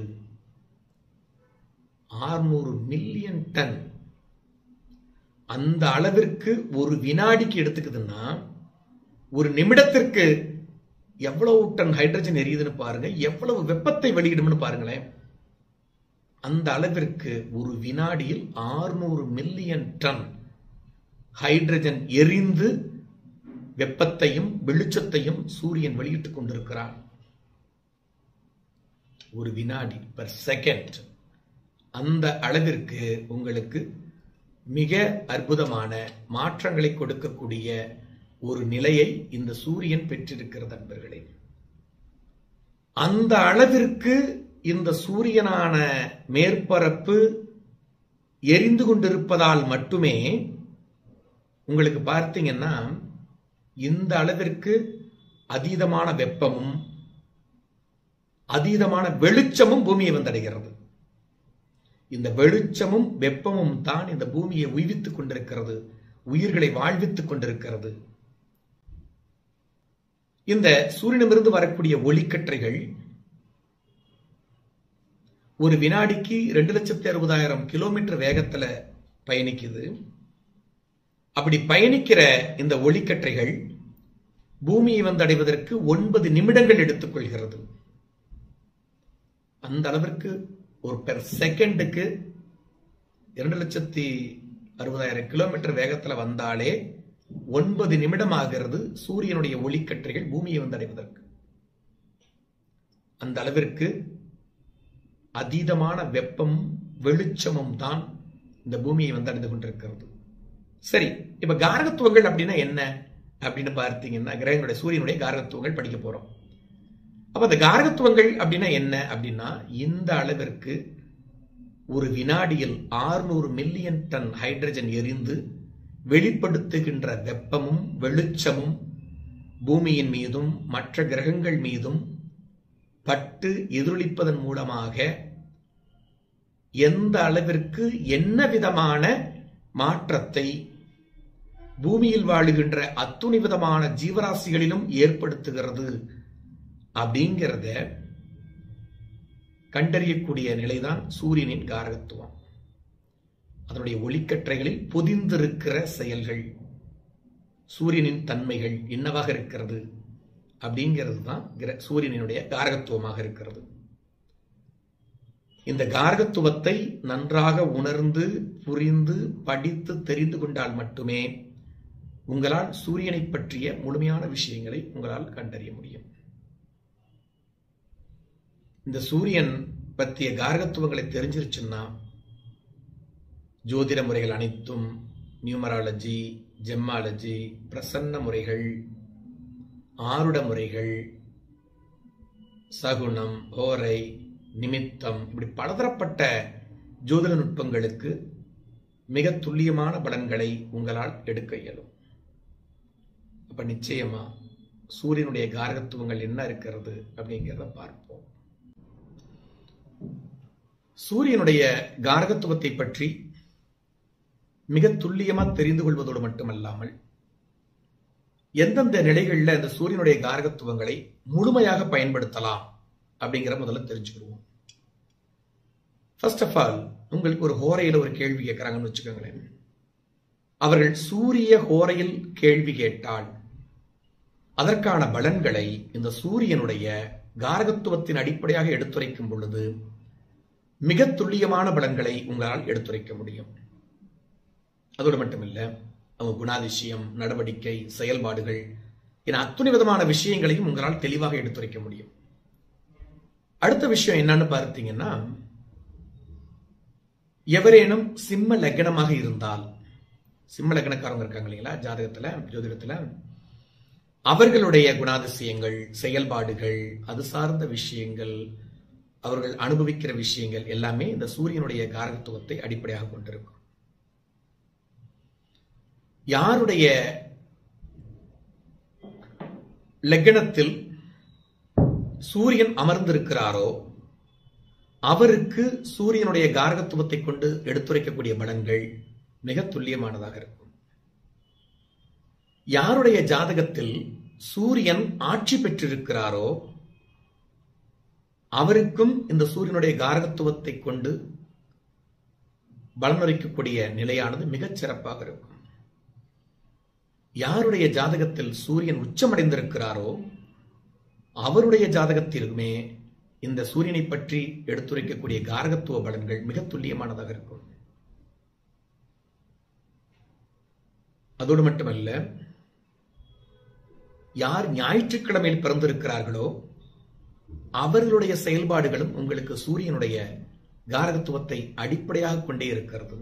ஆறுநூறு மில்லியன் டன் அந்த அளவிற்கு ஒரு வினாடிக்கு எடுத்துக்குதுன்னா ஒரு நிமிடத்திற்கு எவ்வளவு டன் ஹைட்ரஜன் எரியுதுன்னு பாருங்க எவ்வளவு வெப்பத்தை வெளியிடும்னு பாருங்களேன் அந்த அளவிற்கு ஒரு வினாடியில் ஆறுநூறு மில்லியன் டன் ஹைட்ரஜன் எரிந்து வெப்பத்தையும் வெளிச்சத்தையும் சூரியன் வெளியிட்டுக் கொண்டிருக்கிறான் ஒரு வினாடி பர் செகண்ட் அந்த அளவிற்கு உங்களுக்கு மிக அற்புதமான மாற்றங்களை கொடுக்கக்கூடிய ஒரு நிலையை இந்த சூரியன் பெற்றிருக்கிறது நண்பர்களே அந்த அளவிற்கு இந்த சூரியனான மேற்பரப்பு எரிந்து கொண்டிருப்பதால் மட்டுமே உங்களுக்கு பார்த்தீங்கன்னா இந்த அளவிற்கு அதீதமான வெப்பமும் அதீதமான வெளிச்சமும் பூமியை வந்தடைகிறது இந்த வெளிச்சமும் வெப்பமும் தான் இந்த பூமியை உய்வித்துக் கொண்டிருக்கிறது உயிர்களை வாழ்வித்துக் கொண்டிருக்கிறது இந்த சூரியனிலிருந்து வரக்கூடிய ஒளிக்கற்றைகள் ஒரு வினாடிக்கு ரெண்டு லட்சத்தி அறுபதாயிரம் கிலோமீட்டர் வேகத்துல பயணிக்குது அப்படி பயணிக்கிற இந்த ஒளிக்கற்றைகள் பூமியை வந்தடைவதற்கு ஒன்பது நிமிடங்கள் எடுத்துக்கொள்கிறது அந்த அளவிற்கு ஒரு பெர் செகண்டுக்கு இரண்டு லட்சத்தி அறுபதாயிரம் கிலோமீட்டர் வேகத்துல வந்தாலே ஒன்பது நிமிடம் ஆகிறது சூரியனுடைய ஒளிக்கற்றைகள் பூமியை வந்தடைவதற்கு அந்த அளவிற்கு அதீதமான வெப்பமும் வெளிச்சமும் தான் இந்த பூமியை வந்து அடைந்து கொண்டிருக்கிறது சரி இப்ப காரகத்துவங்கள் அப்படின்னா என்ன அப்படின்னு பார்த்தீங்கன்னா கிரகங்களுடைய சூரியனுடைய காரகத்துவங்கள் படிக்க போறோம் அப்ப அந்த காரகத்துவங்கள் அப்படின்னா என்ன அப்படின்னா இந்த அளவிற்கு ஒரு வினாடியில் ஆறுநூறு மில்லியன் டன் ஹைட்ரஜன் எரிந்து வெளிப்படுத்துகின்ற வெப்பமும் வெளிச்சமும் பூமியின் மீதும் மற்ற கிரகங்கள் மீதும் பட்டு எதிரொலிப்பதன் மூலமாக எந்த அளவிற்கு என்ன விதமான மாற்றத்தை பூமியில் வாழுகின்ற அத்துணை விதமான ஜீவராசிகளிலும் ஏற்படுத்துகிறது அப்படிங்கிறத கண்டறியக்கூடிய நிலைதான் சூரியனின் காரகத்துவம் அதனுடைய ஒளிக்கற்றைகளில் பொதிந்திருக்கிற செயல்கள் சூரியனின் தன்மைகள் என்னவாக இருக்கிறது அப்படிங்கிறது தான் சூரியனுடைய காரகத்துவமாக இருக்கிறது இந்த காரகத்துவத்தை நன்றாக உணர்ந்து புரிந்து படித்து தெரிந்து கொண்டால் மட்டுமே உங்களால் சூரியனை பற்றிய முழுமையான விஷயங்களை உங்களால் கண்டறிய முடியும் இந்த சூரியன் பற்றிய காரகத்துவங்களை தெரிஞ்சிருச்சுன்னா ஜோதிட முறைகள் அனைத்தும் நியூமராலஜி ஜெம்மாலஜி பிரசன்ன முறைகள் ஆருட முறைகள் சகுனம் ஹோரை நிமித்தம் இப்படி பலதரப்பட்ட ஜோதிட நுட்பங்களுக்கு மிக துல்லியமான பலன்களை உங்களால் எடுக்க இயலும் அப்ப நிச்சயமா சூரியனுடைய காரகத்துவங்கள் என்ன இருக்கிறது அப்படிங்கிறத பார்ப்போம் சூரியனுடைய காரகத்துவத்தை பற்றி மிக துல்லியமா தெரிந்து கொள்வதோடு மட்டுமல்லாமல் எந்தெந்த நிலைகளில் இந்த சூரியனுடைய காரகத்துவங்களை முழுமையாக பயன்படுத்தலாம் அப்படிங்கிற முதல்ல தெரிஞ்சுக்கிடுவோம் ஃபர்ஸ்ட் ஆஃப் ஆல் உங்களுக்கு ஒரு ஹோரையில் ஒரு கேள்வி கேட்குறாங்கன்னு வச்சுக்கோங்களேன் அவர்கள் சூரிய ஹோரையில் கேள்வி கேட்டால் அதற்கான பலன்களை இந்த சூரியனுடைய காரகத்துவத்தின் அடிப்படையாக எடுத்துரைக்கும் பொழுது மிக துல்லியமான பலன்களை உங்களால் எடுத்துரைக்க முடியும் அதோடு மட்டுமில்ல அவங்க குணாதிசயம் நடவடிக்கை செயல்பாடுகள் என அத்துணை விதமான விஷயங்களையும் உங்களால் தெளிவாக எடுத்துரைக்க முடியும் அடுத்த விஷயம் என்னன்னு பார்த்தீங்கன்னா எவரேனும் சிம்ம லக்னமாக இருந்தால் சிம்ம லக்னக்காரங்க இருக்காங்க இல்லைங்களா ஜாதகத்துல ஜோதிடத்துல அவர்களுடைய குணாதிசயங்கள் செயல்பாடுகள் அது சார்ந்த விஷயங்கள் அவர்கள் அனுபவிக்கிற விஷயங்கள் எல்லாமே இந்த சூரியனுடைய காரகத்துவத்தை அடிப்படையாக கொண்டிருக்கும் யாருடைய லக்னத்தில் சூரியன் அமர்ந்திருக்கிறாரோ அவருக்கு சூரியனுடைய காரகத்துவத்தை கொண்டு எடுத்துரைக்கக்கூடிய பலன்கள் மிக துல்லியமானதாக இருக்கும் யாருடைய ஜாதகத்தில் சூரியன் ஆட்சி பெற்றிருக்கிறாரோ அவருக்கும் இந்த சூரியனுடைய காரகத்துவத்தை கொண்டு பலனுரைக்கக்கூடிய நிலையானது மிகச் சிறப்பாக இருக்கும் யாருடைய ஜாதகத்தில் சூரியன் உச்சமடைந்திருக்கிறாரோ அவருடைய ஜாதகத்திலுமே இந்த சூரியனை பற்றி எடுத்துரைக்கக்கூடிய காரகத்துவ பலன்கள் மிக துல்லியமானதாக இருக்கும் அதோடு மட்டுமல்ல யார் ஞாயிற்றுக்கிழமையில் பிறந்திருக்கிறார்களோ அவர்களுடைய செயல்பாடுகளும் உங்களுக்கு சூரியனுடைய காரகத்துவத்தை அடிப்படையாக கொண்டே இருக்கிறது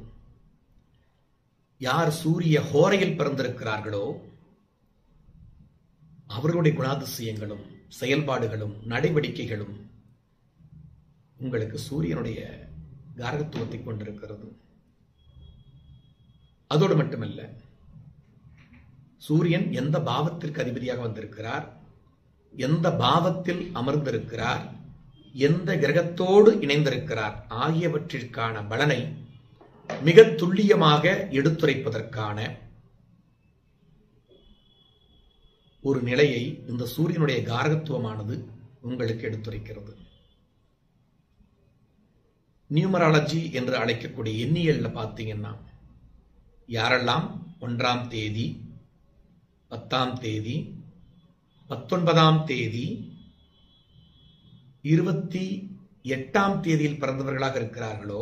யார் சூரிய ஹோரையில் பிறந்திருக்கிறார்களோ அவர்களுடைய குணாதிசயங்களும் செயல்பாடுகளும் நடவடிக்கைகளும் உங்களுக்கு சூரியனுடைய காரகத்துவத்தை கொண்டிருக்கிறது அதோடு மட்டுமல்ல சூரியன் எந்த பாவத்திற்கு அதிபதியாக வந்திருக்கிறார் எந்த பாவத்தில் அமர்ந்திருக்கிறார் எந்த கிரகத்தோடு இணைந்திருக்கிறார் ஆகியவற்றிற்கான பலனை மிக துல்லியமாக எடுத்துரைப்பதற்கான ஒரு நிலையை இந்த சூரியனுடைய காரகத்துவமானது உங்களுக்கு எடுத்துரைக்கிறது நியூமராலஜி என்று அழைக்கக்கூடிய எண்ணியல்ல பார்த்தீங்கன்னா யாரெல்லாம் ஒன்றாம் தேதி பத்தாம் தேதி பத்தொன்பதாம் தேதி இருபத்தி எட்டாம் தேதியில் பிறந்தவர்களாக இருக்கிறார்களோ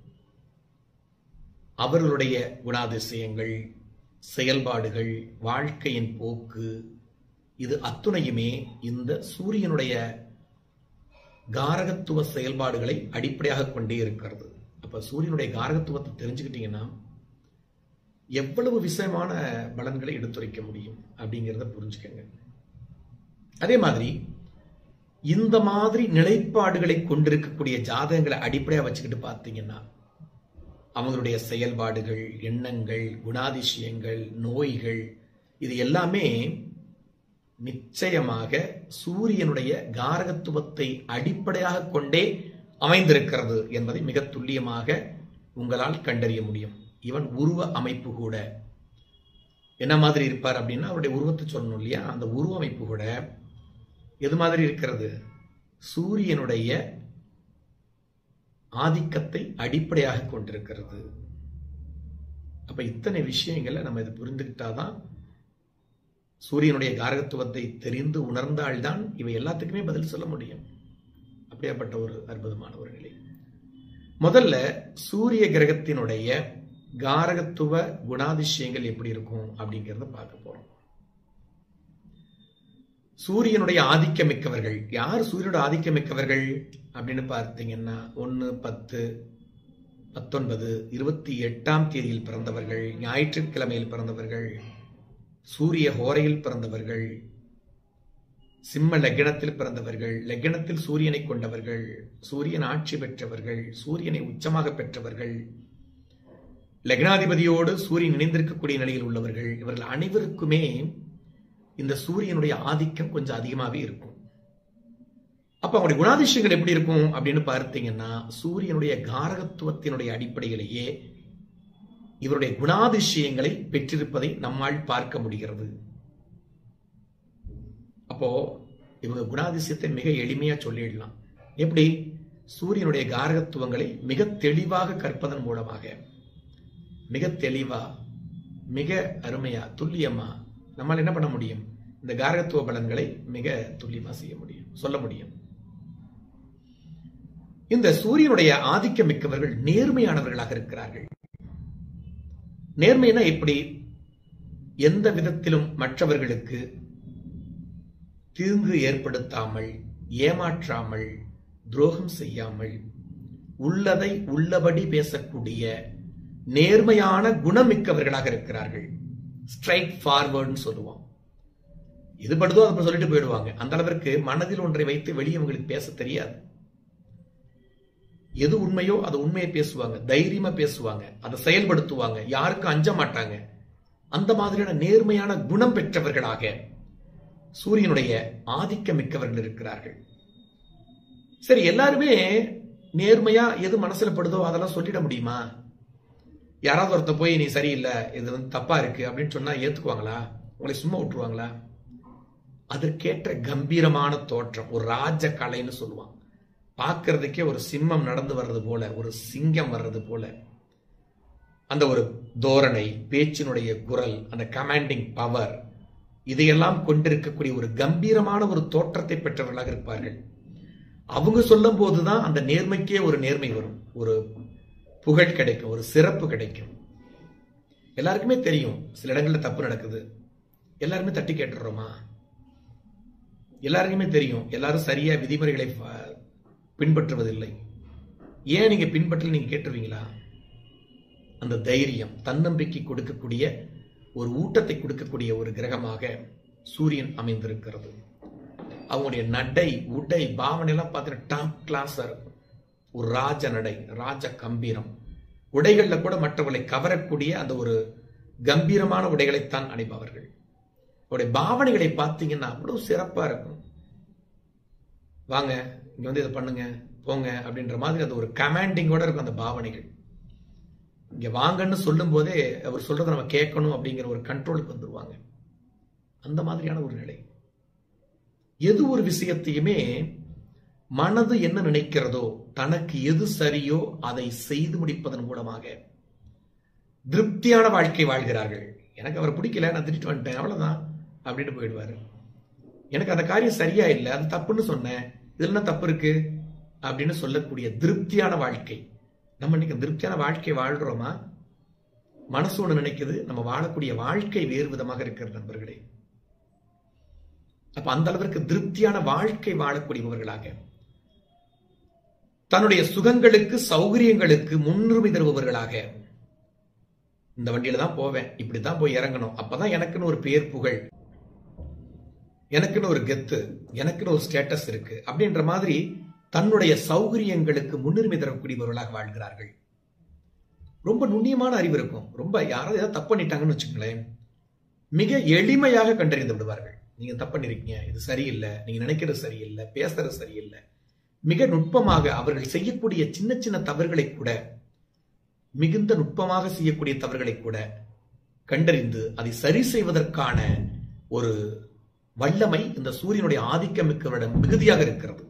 அவர்களுடைய குணாதிசயங்கள் செயல்பாடுகள் வாழ்க்கையின் போக்கு இது அத்துணையுமே இந்த சூரியனுடைய காரகத்துவ செயல்பாடுகளை அடிப்படையாக கொண்டே இருக்கிறது அப்ப சூரியனுடைய காரகத்துவத்தை தெரிஞ்சுக்கிட்டீங்கன்னா எவ்வளவு விஷயமான பலன்களை எடுத்துரைக்க முடியும் அப்படிங்கிறத புரிஞ்சுக்கங்க அதே மாதிரி இந்த மாதிரி நிலைப்பாடுகளை கொண்டிருக்கக்கூடிய ஜாதகங்களை அடிப்படையாக வச்சுக்கிட்டு பார்த்தீங்கன்னா அவங்களுடைய செயல்பாடுகள் எண்ணங்கள் குணாதிசயங்கள் நோய்கள் இது எல்லாமே நிச்சயமாக சூரியனுடைய காரகத்துவத்தை அடிப்படையாக கொண்டே அமைந்திருக்கிறது என்பதை மிக துல்லியமாக உங்களால் கண்டறிய முடியும் இவன் உருவ அமைப்பு கூட என்ன மாதிரி இருப்பார் அப்படின்னா அவருடைய உருவத்தை சொல்லணும் இல்லையா அந்த உருவ அமைப்பு கூட எது மாதிரி இருக்கிறது சூரியனுடைய ஆதிக்கத்தை அடிப்படையாக கொண்டிருக்கிறது அப்ப இத்தனை விஷயங்களை நம்ம இது புரிந்துகிட்டாதான் சூரியனுடைய காரகத்துவத்தை தெரிந்து உணர்ந்தால்தான் இவை எல்லாத்துக்குமே பதில் சொல்ல முடியும் அப்படியாப்பட்ட ஒரு அற்புதமான ஒரு நிலை முதல்ல சூரிய கிரகத்தினுடைய காரகத்துவ குணாதிசயங்கள் எப்படி இருக்கும் அப்படிங்கிறத பார்க்க போறோம் சூரியனுடைய ஆதிக்கம் மிக்கவர்கள் யார் சூரியனோட ஆதிக்கம் மிக்கவர்கள் அப்படின்னு பார்த்தீங்கன்னா ஒன்று பத்து பத்தொன்பது இருபத்தி எட்டாம் தேதியில் பிறந்தவர்கள் ஞாயிற்றுக்கிழமையில் பிறந்தவர்கள் சூரிய ஹோரையில் பிறந்தவர்கள் சிம்ம லக்னத்தில் பிறந்தவர்கள் லக்னத்தில் சூரியனை கொண்டவர்கள் சூரியன் ஆட்சி பெற்றவர்கள் சூரியனை உச்சமாக பெற்றவர்கள் லக்னாதிபதியோடு சூரியன் இணைந்திருக்கக்கூடிய நிலையில் உள்ளவர்கள் இவர்கள் அனைவருக்குமே இந்த சூரியனுடைய ஆதிக்கம் கொஞ்சம் அதிகமாகவே இருக்கும் அப்ப அவங்களுடைய குணாதிசயங்கள் எப்படி இருக்கும் அப்படின்னு பார்த்தீங்கன்னா சூரியனுடைய காரகத்துவத்தினுடைய அடிப்படையிலேயே இவருடைய குணாதிசயங்களை பெற்றிருப்பதை நம்மால் பார்க்க முடிகிறது அப்போ இவங்க குணாதிசயத்தை மிக எளிமையா சொல்லிடலாம் எப்படி சூரியனுடைய காரகத்துவங்களை மிக தெளிவாக கற்பதன் மூலமாக மிக தெளிவா மிக அருமையா துல்லியமா நம்மால் என்ன பண்ண முடியும் இந்த காரகத்துவ பலன்களை மிக துல்லியமா செய்ய முடியும் சொல்ல முடியும் இந்த சூரியனுடைய ஆதிக்கம் மிக்கவர்கள் நேர்மையானவர்களாக இருக்கிறார்கள் நேர்மைனா எப்படி எந்த விதத்திலும் மற்றவர்களுக்கு தீங்கு ஏற்படுத்தாமல் ஏமாற்றாமல் துரோகம் செய்யாமல் உள்ளதை உள்ளபடி பேசக்கூடிய நேர்மையான குணமிக்கவர்களாக இருக்கிறார்கள் ஸ்ட்ரைட் ஃபார்வர்ட்னு சொல்லுவோம் இது படுதோ அதை சொல்லிட்டு போயிடுவாங்க அந்த அளவிற்கு மனதில் ஒன்றை வைத்து வெளியே அவங்களுக்கு பேச தெரியாது எது உண்மையோ அது உண்மையை பேசுவாங்க தைரியமா பேசுவாங்க அதை செயல்படுத்துவாங்க யாருக்கும் அஞ்ச மாட்டாங்க அந்த மாதிரியான நேர்மையான குணம் பெற்றவர்களாக சூரியனுடைய ஆதிக்கம் மிக்கவர்கள் இருக்கிறார்கள் சரி எல்லாருமே நேர்மையா எது மனசுல படுதோ அதெல்லாம் சொல்லிட முடியுமா யாராவது ஒருத்த போய் நீ சரியில்லை இது வந்து தப்பா இருக்கு அப்படின்னு சொன்னா ஏத்துக்குவாங்களா உங்களை சும்மா விட்டுருவாங்களா அதற்கேற்ற கம்பீரமான தோற்றம் ஒரு ராஜ கலைன்னு சொல்லுவான் பார்க்கறதுக்கே ஒரு சிம்மம் நடந்து வர்றது போல ஒரு சிங்கம் வர்றது போல அந்த ஒரு தோரணை பேச்சினுடைய குரல் அந்த கமாண்டிங் பவர் இதையெல்லாம் கொண்டிருக்கக்கூடிய ஒரு கம்பீரமான ஒரு தோற்றத்தை பெற்றவர்களாக இருப்பார்கள் அவங்க சொல்லும் போதுதான் அந்த நேர்மைக்கே ஒரு நேர்மை வரும் ஒரு புகழ் கிடைக்கும் ஒரு சிறப்பு கிடைக்கும் எல்லாருக்குமே தெரியும் சில இடங்கள்ல தப்பு நடக்குது எல்லாருமே தட்டி கேட்டுடுறோமா எல்லாருக்குமே தெரியும் எல்லாரும் சரியா விதிமுறைகளை பின்பற்றுவதில்லை ஏன் நீங்க பின்பற்றல நீங்க கேட்டுருவீங்களா அந்த தைரியம் தன்னம்பிக்கை கொடுக்கக்கூடிய ஒரு ஊட்டத்தை கொடுக்கக்கூடிய ஒரு கிரகமாக சூரியன் அமைந்திருக்கிறது அவங்களுடைய நடை உடை பாவனை எல்லாம் பார்த்தீங்கன்னா டாப் கிளாஸா இருக்கும் ஒரு ராஜ நடை ராஜ கம்பீரம் உடைகள்ல கூட மற்றவர்களை கவரக்கூடிய அந்த ஒரு கம்பீரமான உடைகளைத்தான் அணிபவர்கள் அவருடைய பாவனைகளை பார்த்தீங்கன்னா அவ்வளவு சிறப்பா இருக்கும் வாங்க இங்க வந்து இதை பண்ணுங்க போங்க அப்படின்ற மாதிரி அது ஒரு கமாண்டிங்கோட இருக்கும் அந்த பாவனைகள் இங்க வாங்கன்னு சொல்லும் போதே அவர் சொல்றதை நம்ம கேட்கணும் அப்படிங்கிற ஒரு கண்ட்ரோலுக்கு வந்துருவாங்க அந்த மாதிரியான ஒரு நிலை எது ஒரு விஷயத்தையுமே மனது என்ன நினைக்கிறதோ தனக்கு எது சரியோ அதை செய்து முடிப்பதன் மூலமாக திருப்தியான வாழ்க்கை வாழ்கிறார்கள் எனக்கு அவர் பிடிக்கல நான் திட்டிட்டு வந்துட்டேன் அவ்வளவுதான் அப்படின்னு போயிடுவாரு எனக்கு அந்த காரியம் சரியா இல்லை அது தப்புன்னு சொன்னேன் இதுல என்ன தப்பு இருக்கு அப்படின்னு சொல்லக்கூடிய திருப்தியான வாழ்க்கை நம்ம இன்னைக்கு திருப்தியான வாழ்க்கை வாழ்றோமா மனசு ஒண்ணு நினைக்குது நம்ம வாழக்கூடிய வாழ்க்கை வேறு விதமாக இருக்கிற நண்பர்களே அப்ப அந்த அளவிற்கு திருப்தியான வாழ்க்கை வாழக்கூடியவர்களாக தன்னுடைய சுகங்களுக்கு சௌகரியங்களுக்கு முன்னுரிமை தருபவர்களாக இந்த வண்டியில தான் போவேன் இப்படித்தான் போய் இறங்கணும் அப்பதான் எனக்குன்னு ஒரு பேர் புகழ் எனக்குன்னு ஒரு கெத்து எனக்குன்னு ஒரு ஸ்டேட்டஸ் இருக்கு அப்படின்ற மாதிரி தன்னுடைய சௌகரியங்களுக்கு முன்னுரிமை தரக்கூடியவர்களாக வாழ்கிறார்கள் ரொம்ப நுண்ணியமான அறிவு இருக்கும் ரொம்ப யாராவது ஏதாவது தப்பு பண்ணிட்டாங்கன்னு வச்சுங்களேன் மிக எளிமையாக கண்டறிந்து விடுவார்கள் நீங்க தப்பு பண்ணிருக்கீங்க இது சரியில்லை நீங்க நினைக்கிறது சரியில்லை பேசுறது சரியில்லை மிக நுட்பமாக அவர்கள் செய்யக்கூடிய சின்ன சின்ன தவறுகளை கூட மிகுந்த நுட்பமாக செய்யக்கூடிய தவறுகளை கூட கண்டறிந்து அதை சரி செய்வதற்கான ஒரு வல்லமை இந்த சூரியனுடைய ஆதிக்கம் மிக்கவரிடம் மிகுதியாக இருக்கிறது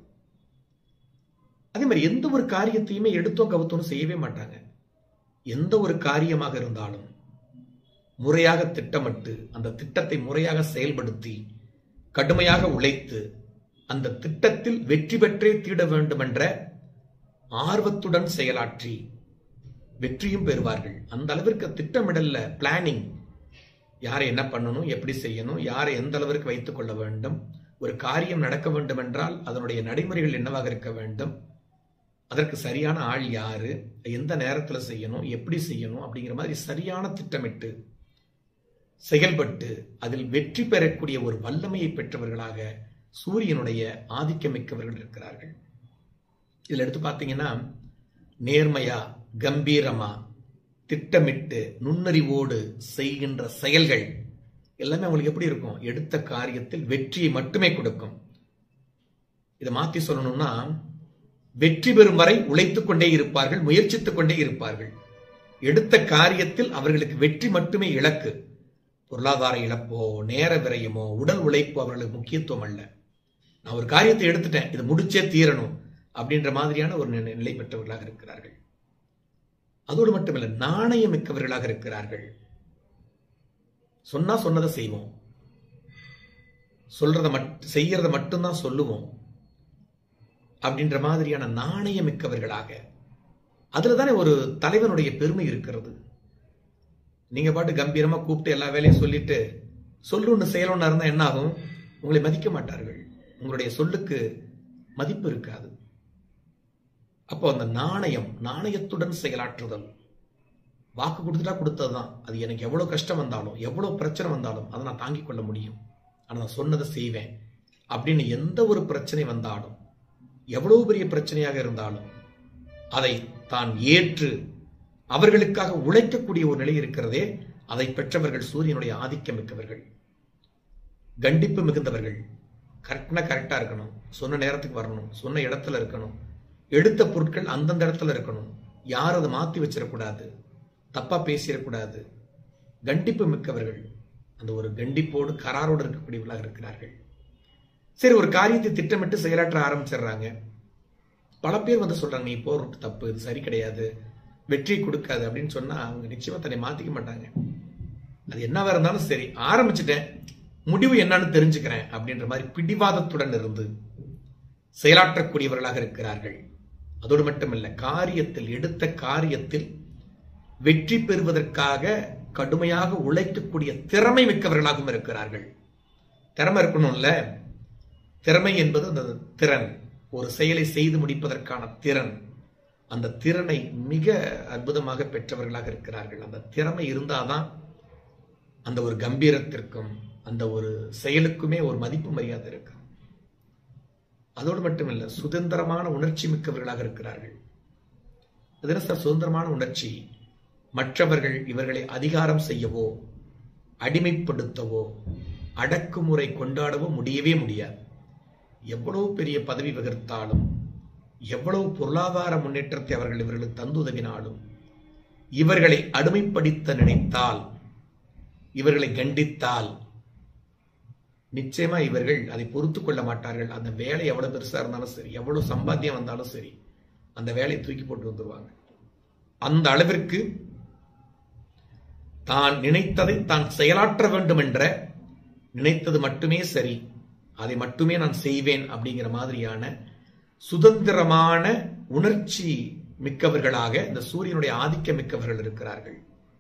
அதே மாதிரி எந்த ஒரு காரியத்தையுமே எடுத்தோ கவுத்தோன்னு செய்யவே மாட்டாங்க எந்த ஒரு காரியமாக இருந்தாலும் முறையாக திட்டமிட்டு அந்த திட்டத்தை முறையாக செயல்படுத்தி கடுமையாக உழைத்து அந்த திட்டத்தில் வெற்றி பெற்றே தீட வேண்டும் என்ற ஆர்வத்துடன் செயலாற்றி வெற்றியும் பெறுவார்கள் அந்த அளவிற்கு திட்டமிடல்ல பிளானிங் யாரை என்ன பண்ணணும் எப்படி செய்யணும் யாரை எந்த அளவிற்கு வைத்துக் கொள்ள வேண்டும் ஒரு காரியம் நடக்க வேண்டும் என்றால் அதனுடைய நடைமுறைகள் என்னவாக இருக்க வேண்டும் அதற்கு சரியான ஆள் யாரு எந்த நேரத்தில் செய்யணும் எப்படி செய்யணும் அப்படிங்கிற மாதிரி சரியான திட்டமிட்டு செயல்பட்டு அதில் வெற்றி பெறக்கூடிய ஒரு வல்லமையை பெற்றவர்களாக சூரியனுடைய ஆதிக்கமிக்கவர்கள் இருக்கிறார்கள் இதில் எடுத்து பார்த்தீங்கன்னா நேர்மையா கம்பீரமா திட்டமிட்டு நுண்ணறிவோடு செய்கின்ற செயல்கள் எல்லாமே அவங்களுக்கு எப்படி இருக்கும் எடுத்த காரியத்தில் வெற்றியை மட்டுமே கொடுக்கும் இதை மாத்தி சொல்லணும்னா வெற்றி பெறும் வரை உழைத்துக் கொண்டே இருப்பார்கள் முயற்சித்துக் கொண்டே இருப்பார்கள் எடுத்த காரியத்தில் அவர்களுக்கு வெற்றி மட்டுமே இலக்கு பொருளாதார இழப்போ நேர விரயமோ உடல் உழைப்போ அவர்களுக்கு முக்கியத்துவம் அல்ல நான் ஒரு காரியத்தை எடுத்துட்டேன் இது முடிச்சே தீரணும் அப்படின்ற மாதிரியான ஒரு நிலை பெற்றவர்களாக இருக்கிறார்கள் அதோடு மட்டுமல்ல நாணயம் மிக்கவர்களாக இருக்கிறார்கள் சொன்னா சொன்னதை செய்வோம் சொல்றத மட் செய்யறத மட்டும்தான் சொல்லுவோம் அப்படின்ற மாதிரியான நாணயமிக்கவர்களாக அதுல தானே ஒரு தலைவனுடைய பெருமை இருக்கிறது நீங்க பாட்டு கம்பீரமா கூப்பிட்டு எல்லா வேலையும் சொல்லிட்டு சொல்லொன்னு செயலொன்னா இருந்தா என்ன ஆகும் உங்களை மதிக்க மாட்டார்கள் உங்களுடைய சொல்லுக்கு மதிப்பு இருக்காது அப்போ அந்த நாணயம் நாணயத்துடன் செயலாற்றுதல் வாக்கு கொடுத்துட்டா கொடுத்ததுதான் அது எனக்கு எவ்வளவு கஷ்டம் வந்தாலும் எவ்வளவு பிரச்சனை வந்தாலும் அதை நான் தாங்கிக் கொள்ள முடியும் ஆனா நான் சொன்னதை செய்வேன் அப்படின்னு எந்த ஒரு பிரச்சனை வந்தாலும் எவ்வளவு பெரிய பிரச்சனையாக இருந்தாலும் அதை தான் ஏற்று அவர்களுக்காக உழைக்கக்கூடிய ஒரு நிலை இருக்கிறதே அதை பெற்றவர்கள் சூரியனுடைய ஆதிக்கம் மிக்கவர்கள் கண்டிப்பு மிகுந்தவர்கள் கரெக்ட்னா கரெக்டா இருக்கணும் சொன்ன நேரத்துக்கு வரணும் சொன்ன இடத்துல இருக்கணும் எடுத்த பொருட்கள் அந்தந்த இடத்துல இருக்கணும் யாரும் அதை மாத்தி வச்சிடக்கூடாது தப்பா பேசிடக்கூடாது கண்டிப்பு மிக்கவர்கள் அந்த ஒரு கண்டிப்போடு கராரோடு இருக்கக்கூடியவர்களாக இருக்கிறார்கள் சரி ஒரு காரியத்தை திட்டமிட்டு செயலாற்ற ஆரம்பிச்சிடுறாங்க பல பேர் வந்து சொல்றாங்க நீ போற route தப்பு இது சரி கிடையாது வெற்றி கொடுக்காது அப்படின்னு சொன்னா அவங்க நிச்சயமா தன்னை மாத்திக்க மாட்டாங்க அது என்னவா இருந்தாலும் சரி ஆரம்பிச்சிட்டேன் முடிவு என்னன்னு தெரிஞ்சுக்கிறேன் அப்படின்ற மாதிரி பிடிவாதத்துடன் இருந்து செயலாற்றக்கூடியவர்களாக இருக்கிறார்கள் அதோடு மட்டுமல்ல காரியத்தில் எடுத்த காரியத்தில் வெற்றி பெறுவதற்காக கடுமையாக உழைக்கக்கூடிய திறமை மிக்கவர்களாகவும் இருக்கிறார்கள் திறமை இருக்கணும்ல திறமை என்பது அந்த திறன் ஒரு செயலை செய்து முடிப்பதற்கான திறன் அந்த திறனை மிக அற்புதமாக பெற்றவர்களாக இருக்கிறார்கள் அந்த திறமை இருந்தாதான் அந்த ஒரு கம்பீரத்திற்கும் அந்த ஒரு செயலுக்குமே ஒரு மதிப்பு மரியாதை இருக்கு அதோடு மட்டுமில்ல சுதந்திரமான உணர்ச்சி மிக்கவர்களாக இருக்கிறார்கள் அது என்ன சார் சுதந்திரமான உணர்ச்சி மற்றவர்கள் இவர்களை அதிகாரம் செய்யவோ அடிமைப்படுத்தவோ அடக்குமுறை கொண்டாடவோ முடியவே முடியாது எவ்வளவு பெரிய பதவி வகிர்த்தாலும் எவ்வளவு பொருளாதார முன்னேற்றத்தை அவர்கள் இவர்களுக்கு தந்துதவினாலும் இவர்களை அடிமைப்படுத்த நினைத்தால் இவர்களை கண்டித்தால் நிச்சயமா இவர்கள் அதை பொறுத்து கொள்ள மாட்டார்கள் அந்த வேலை எவ்வளவு பெருசா இருந்தாலும் சரி எவ்வளவு சம்பாத்தியம் வந்தாலும் சரி அந்த வேலையை தூக்கி போட்டு வந்துருவாங்க அந்த அளவிற்கு தான் நினைத்ததை தான் செயலாற்ற வேண்டும் என்ற நினைத்தது மட்டுமே சரி அதை மட்டுமே நான் செய்வேன் அப்படிங்கிற மாதிரியான சுதந்திரமான உணர்ச்சி மிக்கவர்களாக இந்த சூரியனுடைய ஆதிக்க மிக்கவர்கள் இருக்கிறார்கள்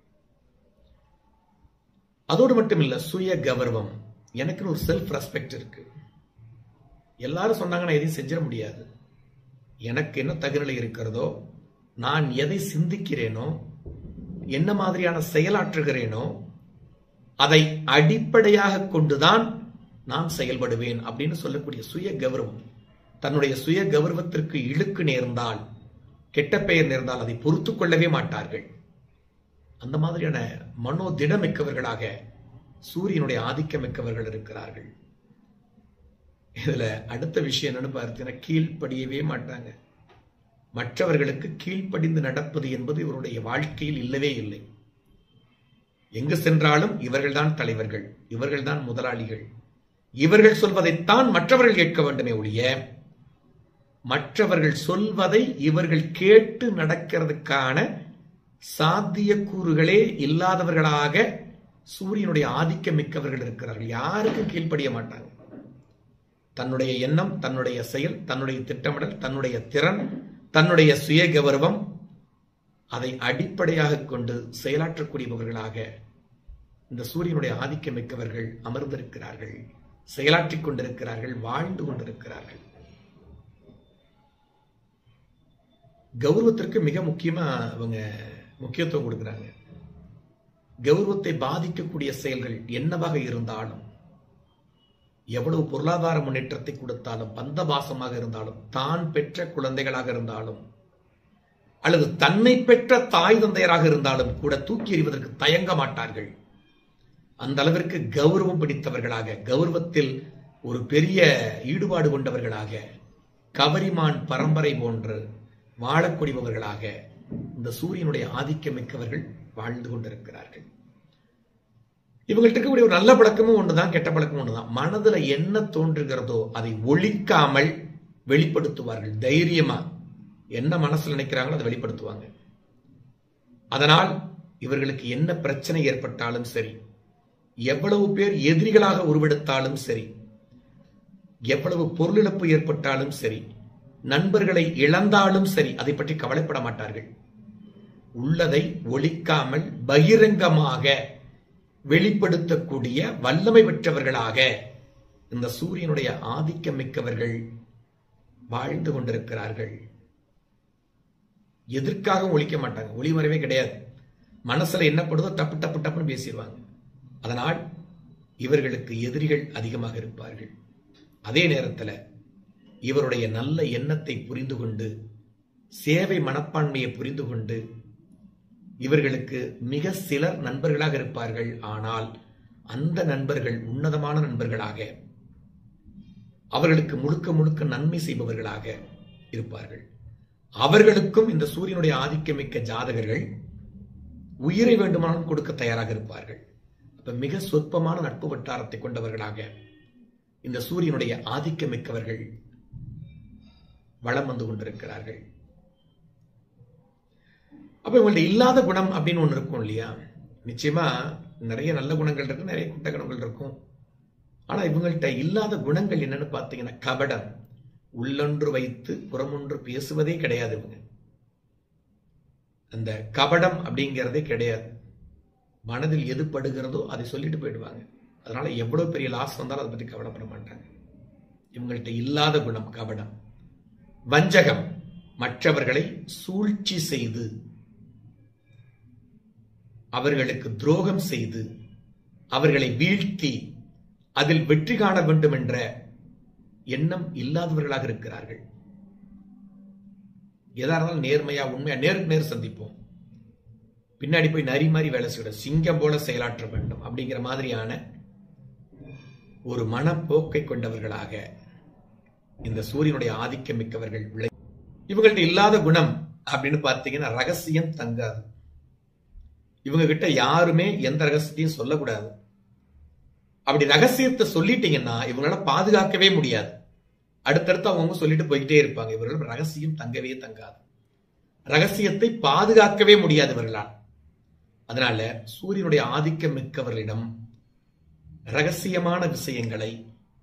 அதோடு மட்டுமில்ல சுய கௌரவம் எனக்குன்னு ஒரு செல்ஃப் ரெஸ்பெக்ட் இருக்கு எல்லாரும் சொன்னாங்கன்னா எதையும் செஞ்சிட முடியாது எனக்கு என்ன தகுநிலை இருக்கிறதோ நான் எதை சிந்திக்கிறேனோ என்ன மாதிரியான செயலாற்றுகிறேனோ அதை அடிப்படையாக கொண்டுதான் நான் செயல்படுவேன் அப்படின்னு சொல்லக்கூடிய சுய கௌரவம் தன்னுடைய சுய கௌரவத்திற்கு இழுக்கு நேர்ந்தால் கெட்ட பெயர் நேர்ந்தால் அதை பொறுத்து கொள்ளவே மாட்டார்கள் அந்த மாதிரியான மனோ திடமிக்கவர்களாக சூரியனுடைய ஆதிக்கமிக்கவர்கள் இருக்கிறார்கள் இதுல அடுத்த விஷயம் என்னன்னு பார்த்தீங்கன்னா கீழ்ப்படியவே மாட்டாங்க மற்றவர்களுக்கு கீழ்ப்படிந்து நடப்பது என்பது இவருடைய வாழ்க்கையில் இல்லவே இல்லை எங்கு சென்றாலும் இவர்கள்தான் தலைவர்கள் இவர்கள்தான் முதலாளிகள் இவர்கள் சொல்வதைத்தான் மற்றவர்கள் கேட்க வேண்டுமே ஒழிய மற்றவர்கள் சொல்வதை இவர்கள் கேட்டு நடக்கிறதுக்கான சாத்தியக்கூறுகளே இல்லாதவர்களாக சூரியனுடைய ஆதிக்கம் மிக்கவர்கள் இருக்கிறார்கள் யாருக்கும் கீழ்ப்படிய மாட்டாங்க தன்னுடைய எண்ணம் தன்னுடைய செயல் தன்னுடைய திட்டமிடல் தன்னுடைய திறன் தன்னுடைய சுய கௌரவம் அதை அடிப்படையாக கொண்டு செயலாற்றக்கூடியவர்களாக இந்த சூரியனுடைய ஆதிக்கம் மிக்கவர்கள் அமர்ந்திருக்கிறார்கள் செயலாற்றிக் கொண்டிருக்கிறார்கள் வாழ்ந்து கொண்டிருக்கிறார்கள் கௌரவத்திற்கு மிக முக்கியமா அவங்க முக்கியத்துவம் கொடுக்கிறாங்க கௌரவத்தை பாதிக்கக்கூடிய செயல்கள் என்னவாக இருந்தாலும் எவ்வளவு பொருளாதார முன்னேற்றத்தை கொடுத்தாலும் பந்தபாசமாக இருந்தாலும் தான் பெற்ற குழந்தைகளாக இருந்தாலும் அல்லது தன்னை பெற்ற தாய் தந்தையராக இருந்தாலும் கூட தூக்கி எறிவதற்கு தயங்க மாட்டார்கள் அந்த அளவிற்கு கௌரவம் பிடித்தவர்களாக கௌரவத்தில் ஒரு பெரிய ஈடுபாடு கொண்டவர்களாக கவரிமான் பரம்பரை போன்று வாழக்கூடியவர்களாக இந்த சூரியனுடைய ஆதிக்கம் மிக்கவர்கள் வாழ்ந்து கொண்டிருக்கிறார்கள் இவங்கள்ட்ட இருக்கக்கூடிய ஒரு நல்ல பழக்கமும் ஒண்ணுதான் கெட்ட பழக்கமும் ஒண்ணுதான் மனதுல என்ன தோன்றுகிறதோ அதை ஒழிக்காமல் வெளிப்படுத்துவார்கள் தைரியமா என்ன மனசுல நினைக்கிறாங்களோ அதை வெளிப்படுத்துவாங்க அதனால் இவர்களுக்கு என்ன பிரச்சனை ஏற்பட்டாலும் சரி எவ்வளவு பேர் எதிரிகளாக உருவெடுத்தாலும் சரி எவ்வளவு பொருளிழப்பு ஏற்பட்டாலும் சரி நண்பர்களை இழந்தாலும் சரி அதை பற்றி கவலைப்பட மாட்டார்கள் உள்ளதை ஒழிக்காமல் பகிரங்கமாக வெளிப்படுத்தக்கூடிய வல்லமை பெற்றவர்களாக இந்த சூரியனுடைய ஆதிக்கம் மிக்கவர்கள் வாழ்ந்து கொண்டிருக்கிறார்கள் எதற்காக ஒழிக்க மாட்டாங்க ஒளிமறைவே கிடையாது மனசுல என்ன படுதோ டப்பு டப்பு டப்புன்னு பேசிடுவாங்க அதனால் இவர்களுக்கு எதிரிகள் அதிகமாக இருப்பார்கள் அதே நேரத்தில் இவருடைய நல்ல எண்ணத்தை புரிந்து கொண்டு சேவை மனப்பான்மையை புரிந்து கொண்டு இவர்களுக்கு மிக சிலர் நண்பர்களாக இருப்பார்கள் ஆனால் அந்த நண்பர்கள் உன்னதமான நண்பர்களாக அவர்களுக்கு முழுக்க முழுக்க நன்மை செய்பவர்களாக இருப்பார்கள் அவர்களுக்கும் இந்த சூரியனுடைய ஆதிக்கமிக்க ஜாதகர்கள் உயிரை வேண்டுமானாலும் கொடுக்க தயாராக இருப்பார்கள் அப்ப மிக சொற்பமான நட்பு வட்டாரத்தை கொண்டவர்களாக இந்த சூரியனுடைய ஆதிக்கமிக்கவர்கள் வளம் வந்து கொண்டிருக்கிறார்கள் அப்ப இவங்கள்ட்ட இல்லாத குணம் அப்படின்னு ஒண்ணு இருக்கும் இல்லையா நிச்சயமா நிறைய நல்ல குணங்கள் இருக்கு நிறைய குட்ட குணங்கள் இருக்கும் ஆனா இவங்கள்ட்ட இல்லாத குணங்கள் என்னன்னு பார்த்தீங்கன்னா கபடம் உள்ளொன்று வைத்து புறமொன்று பேசுவதே கிடையாது இவங்க அந்த கபடம் அப்படிங்கிறதே கிடையாது மனதில் எது படுகிறதோ அதை சொல்லிட்டு போயிடுவாங்க அதனால எவ்வளவு பெரிய லாஸ் வந்தாலும் அதை பத்தி கவலைப்பட மாட்டாங்க இவங்கள்ட்ட இல்லாத குணம் கபடம் வஞ்சகம் மற்றவர்களை சூழ்ச்சி செய்து அவர்களுக்கு துரோகம் செய்து அவர்களை வீழ்த்தி அதில் வெற்றி காண வேண்டும் என்ற எண்ணம் இல்லாதவர்களாக இருக்கிறார்கள் எதா இருந்தாலும் நேர்மையா உண்மையா நேருக்கு நேர் சந்திப்போம் பின்னாடி போய் நரி மாதிரி வேலை செய்யணும் சிங்கம் போல செயலாற்ற வேண்டும் அப்படிங்கிற மாதிரியான ஒரு மனப்போக்கை கொண்டவர்களாக இந்த சூரியனுடைய ஆதிக்கம் மிக்கவர்கள் விளை இவங்கள்ட்ட இல்லாத குணம் அப்படின்னு பார்த்தீங்கன்னா ரகசியம் தங்காது இவங்க கிட்ட யாருமே எந்த ரகசியத்தையும் சொல்லக்கூடாது அப்படி ரகசியத்தை சொல்லிட்டீங்கன்னா இவங்களால பாதுகாக்கவே முடியாது அடுத்தடுத்து அவங்க சொல்லிட்டு போய்கிட்டே இருப்பாங்க இவர்கள் ரகசியம் தங்கவே தங்காது ரகசியத்தை பாதுகாக்கவே முடியாது இவர்களால் அதனால சூரியனுடைய ஆதிக்கம் மிக்கவர்களிடம் ரகசியமான விஷயங்களை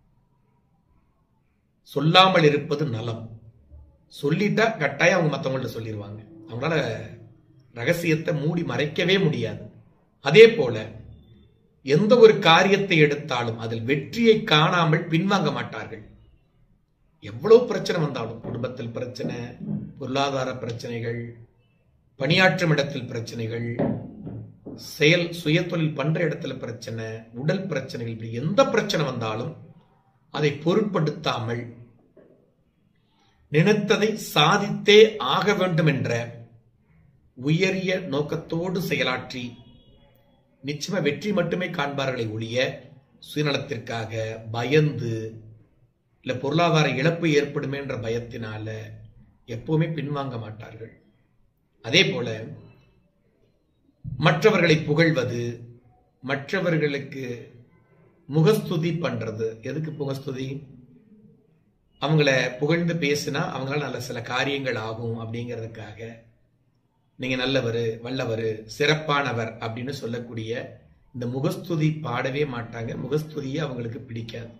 சொல்லாமல் இருப்பது நலம் சொல்லிட்டா கட்டாயம் அவங்க மற்றவங்கள்ட்ட சொல்லிடுவாங்க அவங்களால ரகசியத்தை மூடி மறைக்கவே முடியாது அதே போல எந்த ஒரு காரியத்தை எடுத்தாலும் அதில் வெற்றியை காணாமல் பின்வாங்க மாட்டார்கள் எவ்வளவு பிரச்சனை வந்தாலும் குடும்பத்தில் பிரச்சனை பொருளாதார பிரச்சனைகள் பணியாற்றும் இடத்தில் பிரச்சனைகள் செயல் சுய தொழில் பண்ற இடத்துல பிரச்சனை உடல் பிரச்சனைகள் இப்படி எந்த பிரச்சனை வந்தாலும் அதை பொருட்படுத்தாமல் நினைத்ததை சாதித்தே ஆக வேண்டும் என்ற உயரிய நோக்கத்தோடு செயலாற்றி நிச்சயமா வெற்றி மட்டுமே காண்பார்களை ஒழிய சுயநலத்திற்காக பயந்து இல்ல பொருளாதார இழப்பு ஏற்படுமே என்ற பயத்தினால எப்பவுமே பின்வாங்க மாட்டார்கள் அதே போல மற்றவர்களை புகழ்வது மற்றவர்களுக்கு முகஸ்துதி பண்றது எதுக்கு முகஸ்துதி அவங்கள புகழ்ந்து பேசினா அவங்களால நல்ல சில காரியங்கள் ஆகும் அப்படிங்கிறதுக்காக நீங்க நல்லவர் வல்லவர் சிறப்பானவர் அப்படின்னு சொல்லக்கூடிய இந்த முகஸ்துதி பாடவே மாட்டாங்க முகஸ்துதியை அவங்களுக்கு பிடிக்காது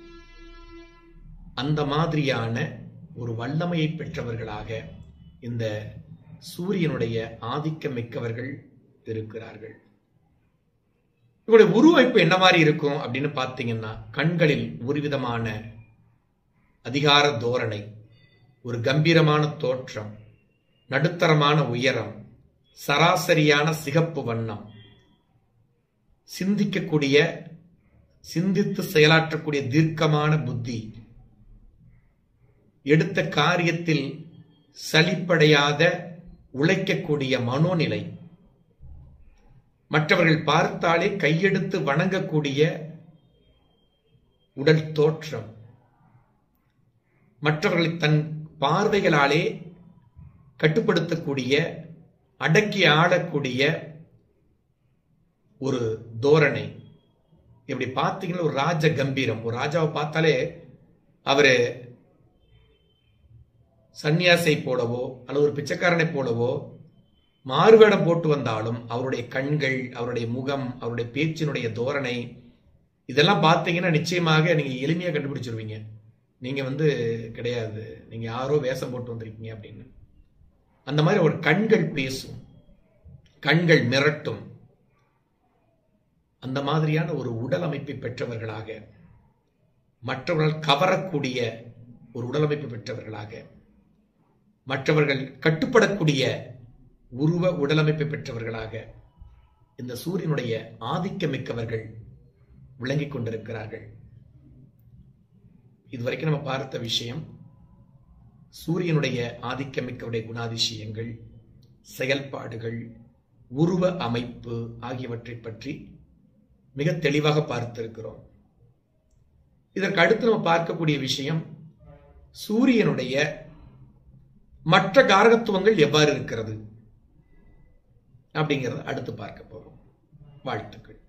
அந்த மாதிரியான ஒரு வல்லமையை பெற்றவர்களாக இந்த சூரியனுடைய ஆதிக்கம் மிக்கவர்கள் இருக்கிறார்கள் இவருடைய உருவமைப்பு என்ன மாதிரி இருக்கும் அப்படின்னு பார்த்தீங்கன்னா கண்களில் ஒரு விதமான அதிகார தோரணை ஒரு கம்பீரமான தோற்றம் நடுத்தரமான உயரம் சராசரியான சிகப்பு வண்ணம் சிந்திக்கக்கூடிய சிந்தித்து செயலாற்றக்கூடிய தீர்க்கமான புத்தி எடுத்த காரியத்தில் சலிப்படையாத உழைக்கக்கூடிய மனோநிலை மற்றவர்கள் பார்த்தாலே கையெடுத்து வணங்கக்கூடிய உடல் தோற்றம் மற்றவர்களை தன் பார்வைகளாலே கட்டுப்படுத்தக்கூடிய அடக்கி ஆடக்கூடிய ஒரு தோரணை இப்படி பார்த்தீங்கன்னா ஒரு ராஜ கம்பீரம் ஒரு ராஜாவை பார்த்தாலே அவரு சன்னியாசை போலவோ அல்லது ஒரு பிச்சைக்காரனை போலவோ மாறுவேடம் போட்டு வந்தாலும் அவருடைய கண்கள் அவருடைய முகம் அவருடைய பேச்சினுடைய தோரணை இதெல்லாம் பார்த்தீங்கன்னா நிச்சயமாக நீங்க எளிமையா கண்டுபிடிச்சிருவீங்க நீங்க வந்து கிடையாது நீங்க யாரோ வேஷம் போட்டு வந்திருக்கீங்க அப்படின்னு அந்த மாதிரி ஒரு கண்கள் பேசும் கண்கள் மிரட்டும் அந்த மாதிரியான ஒரு உடல் அமைப்பை பெற்றவர்களாக மற்றவர்கள் கவரக்கூடிய ஒரு உடலமைப்பு பெற்றவர்களாக மற்றவர்கள் கட்டுப்படக்கூடிய உருவ உடலமைப்பை பெற்றவர்களாக இந்த சூரியனுடைய ஆதிக்கமிக்கவர்கள் விளங்கிக் கொண்டிருக்கிறார்கள் இதுவரைக்கும் நம்ம பார்த்த விஷயம் சூரியனுடைய ஆதிக்கமிக்கவுடைய குணாதிசயங்கள் செயல்பாடுகள் உருவ அமைப்பு ஆகியவற்றை பற்றி மிக தெளிவாக பார்த்திருக்கிறோம் இதற்கு அடுத்து நம்ம பார்க்கக்கூடிய விஷயம் சூரியனுடைய மற்ற காரகத்துவங்கள் எவ்வாறு இருக்கிறது அப்படிங்கிறத அடுத்து பார்க்க போறோம் வாழ்த்துக்கள்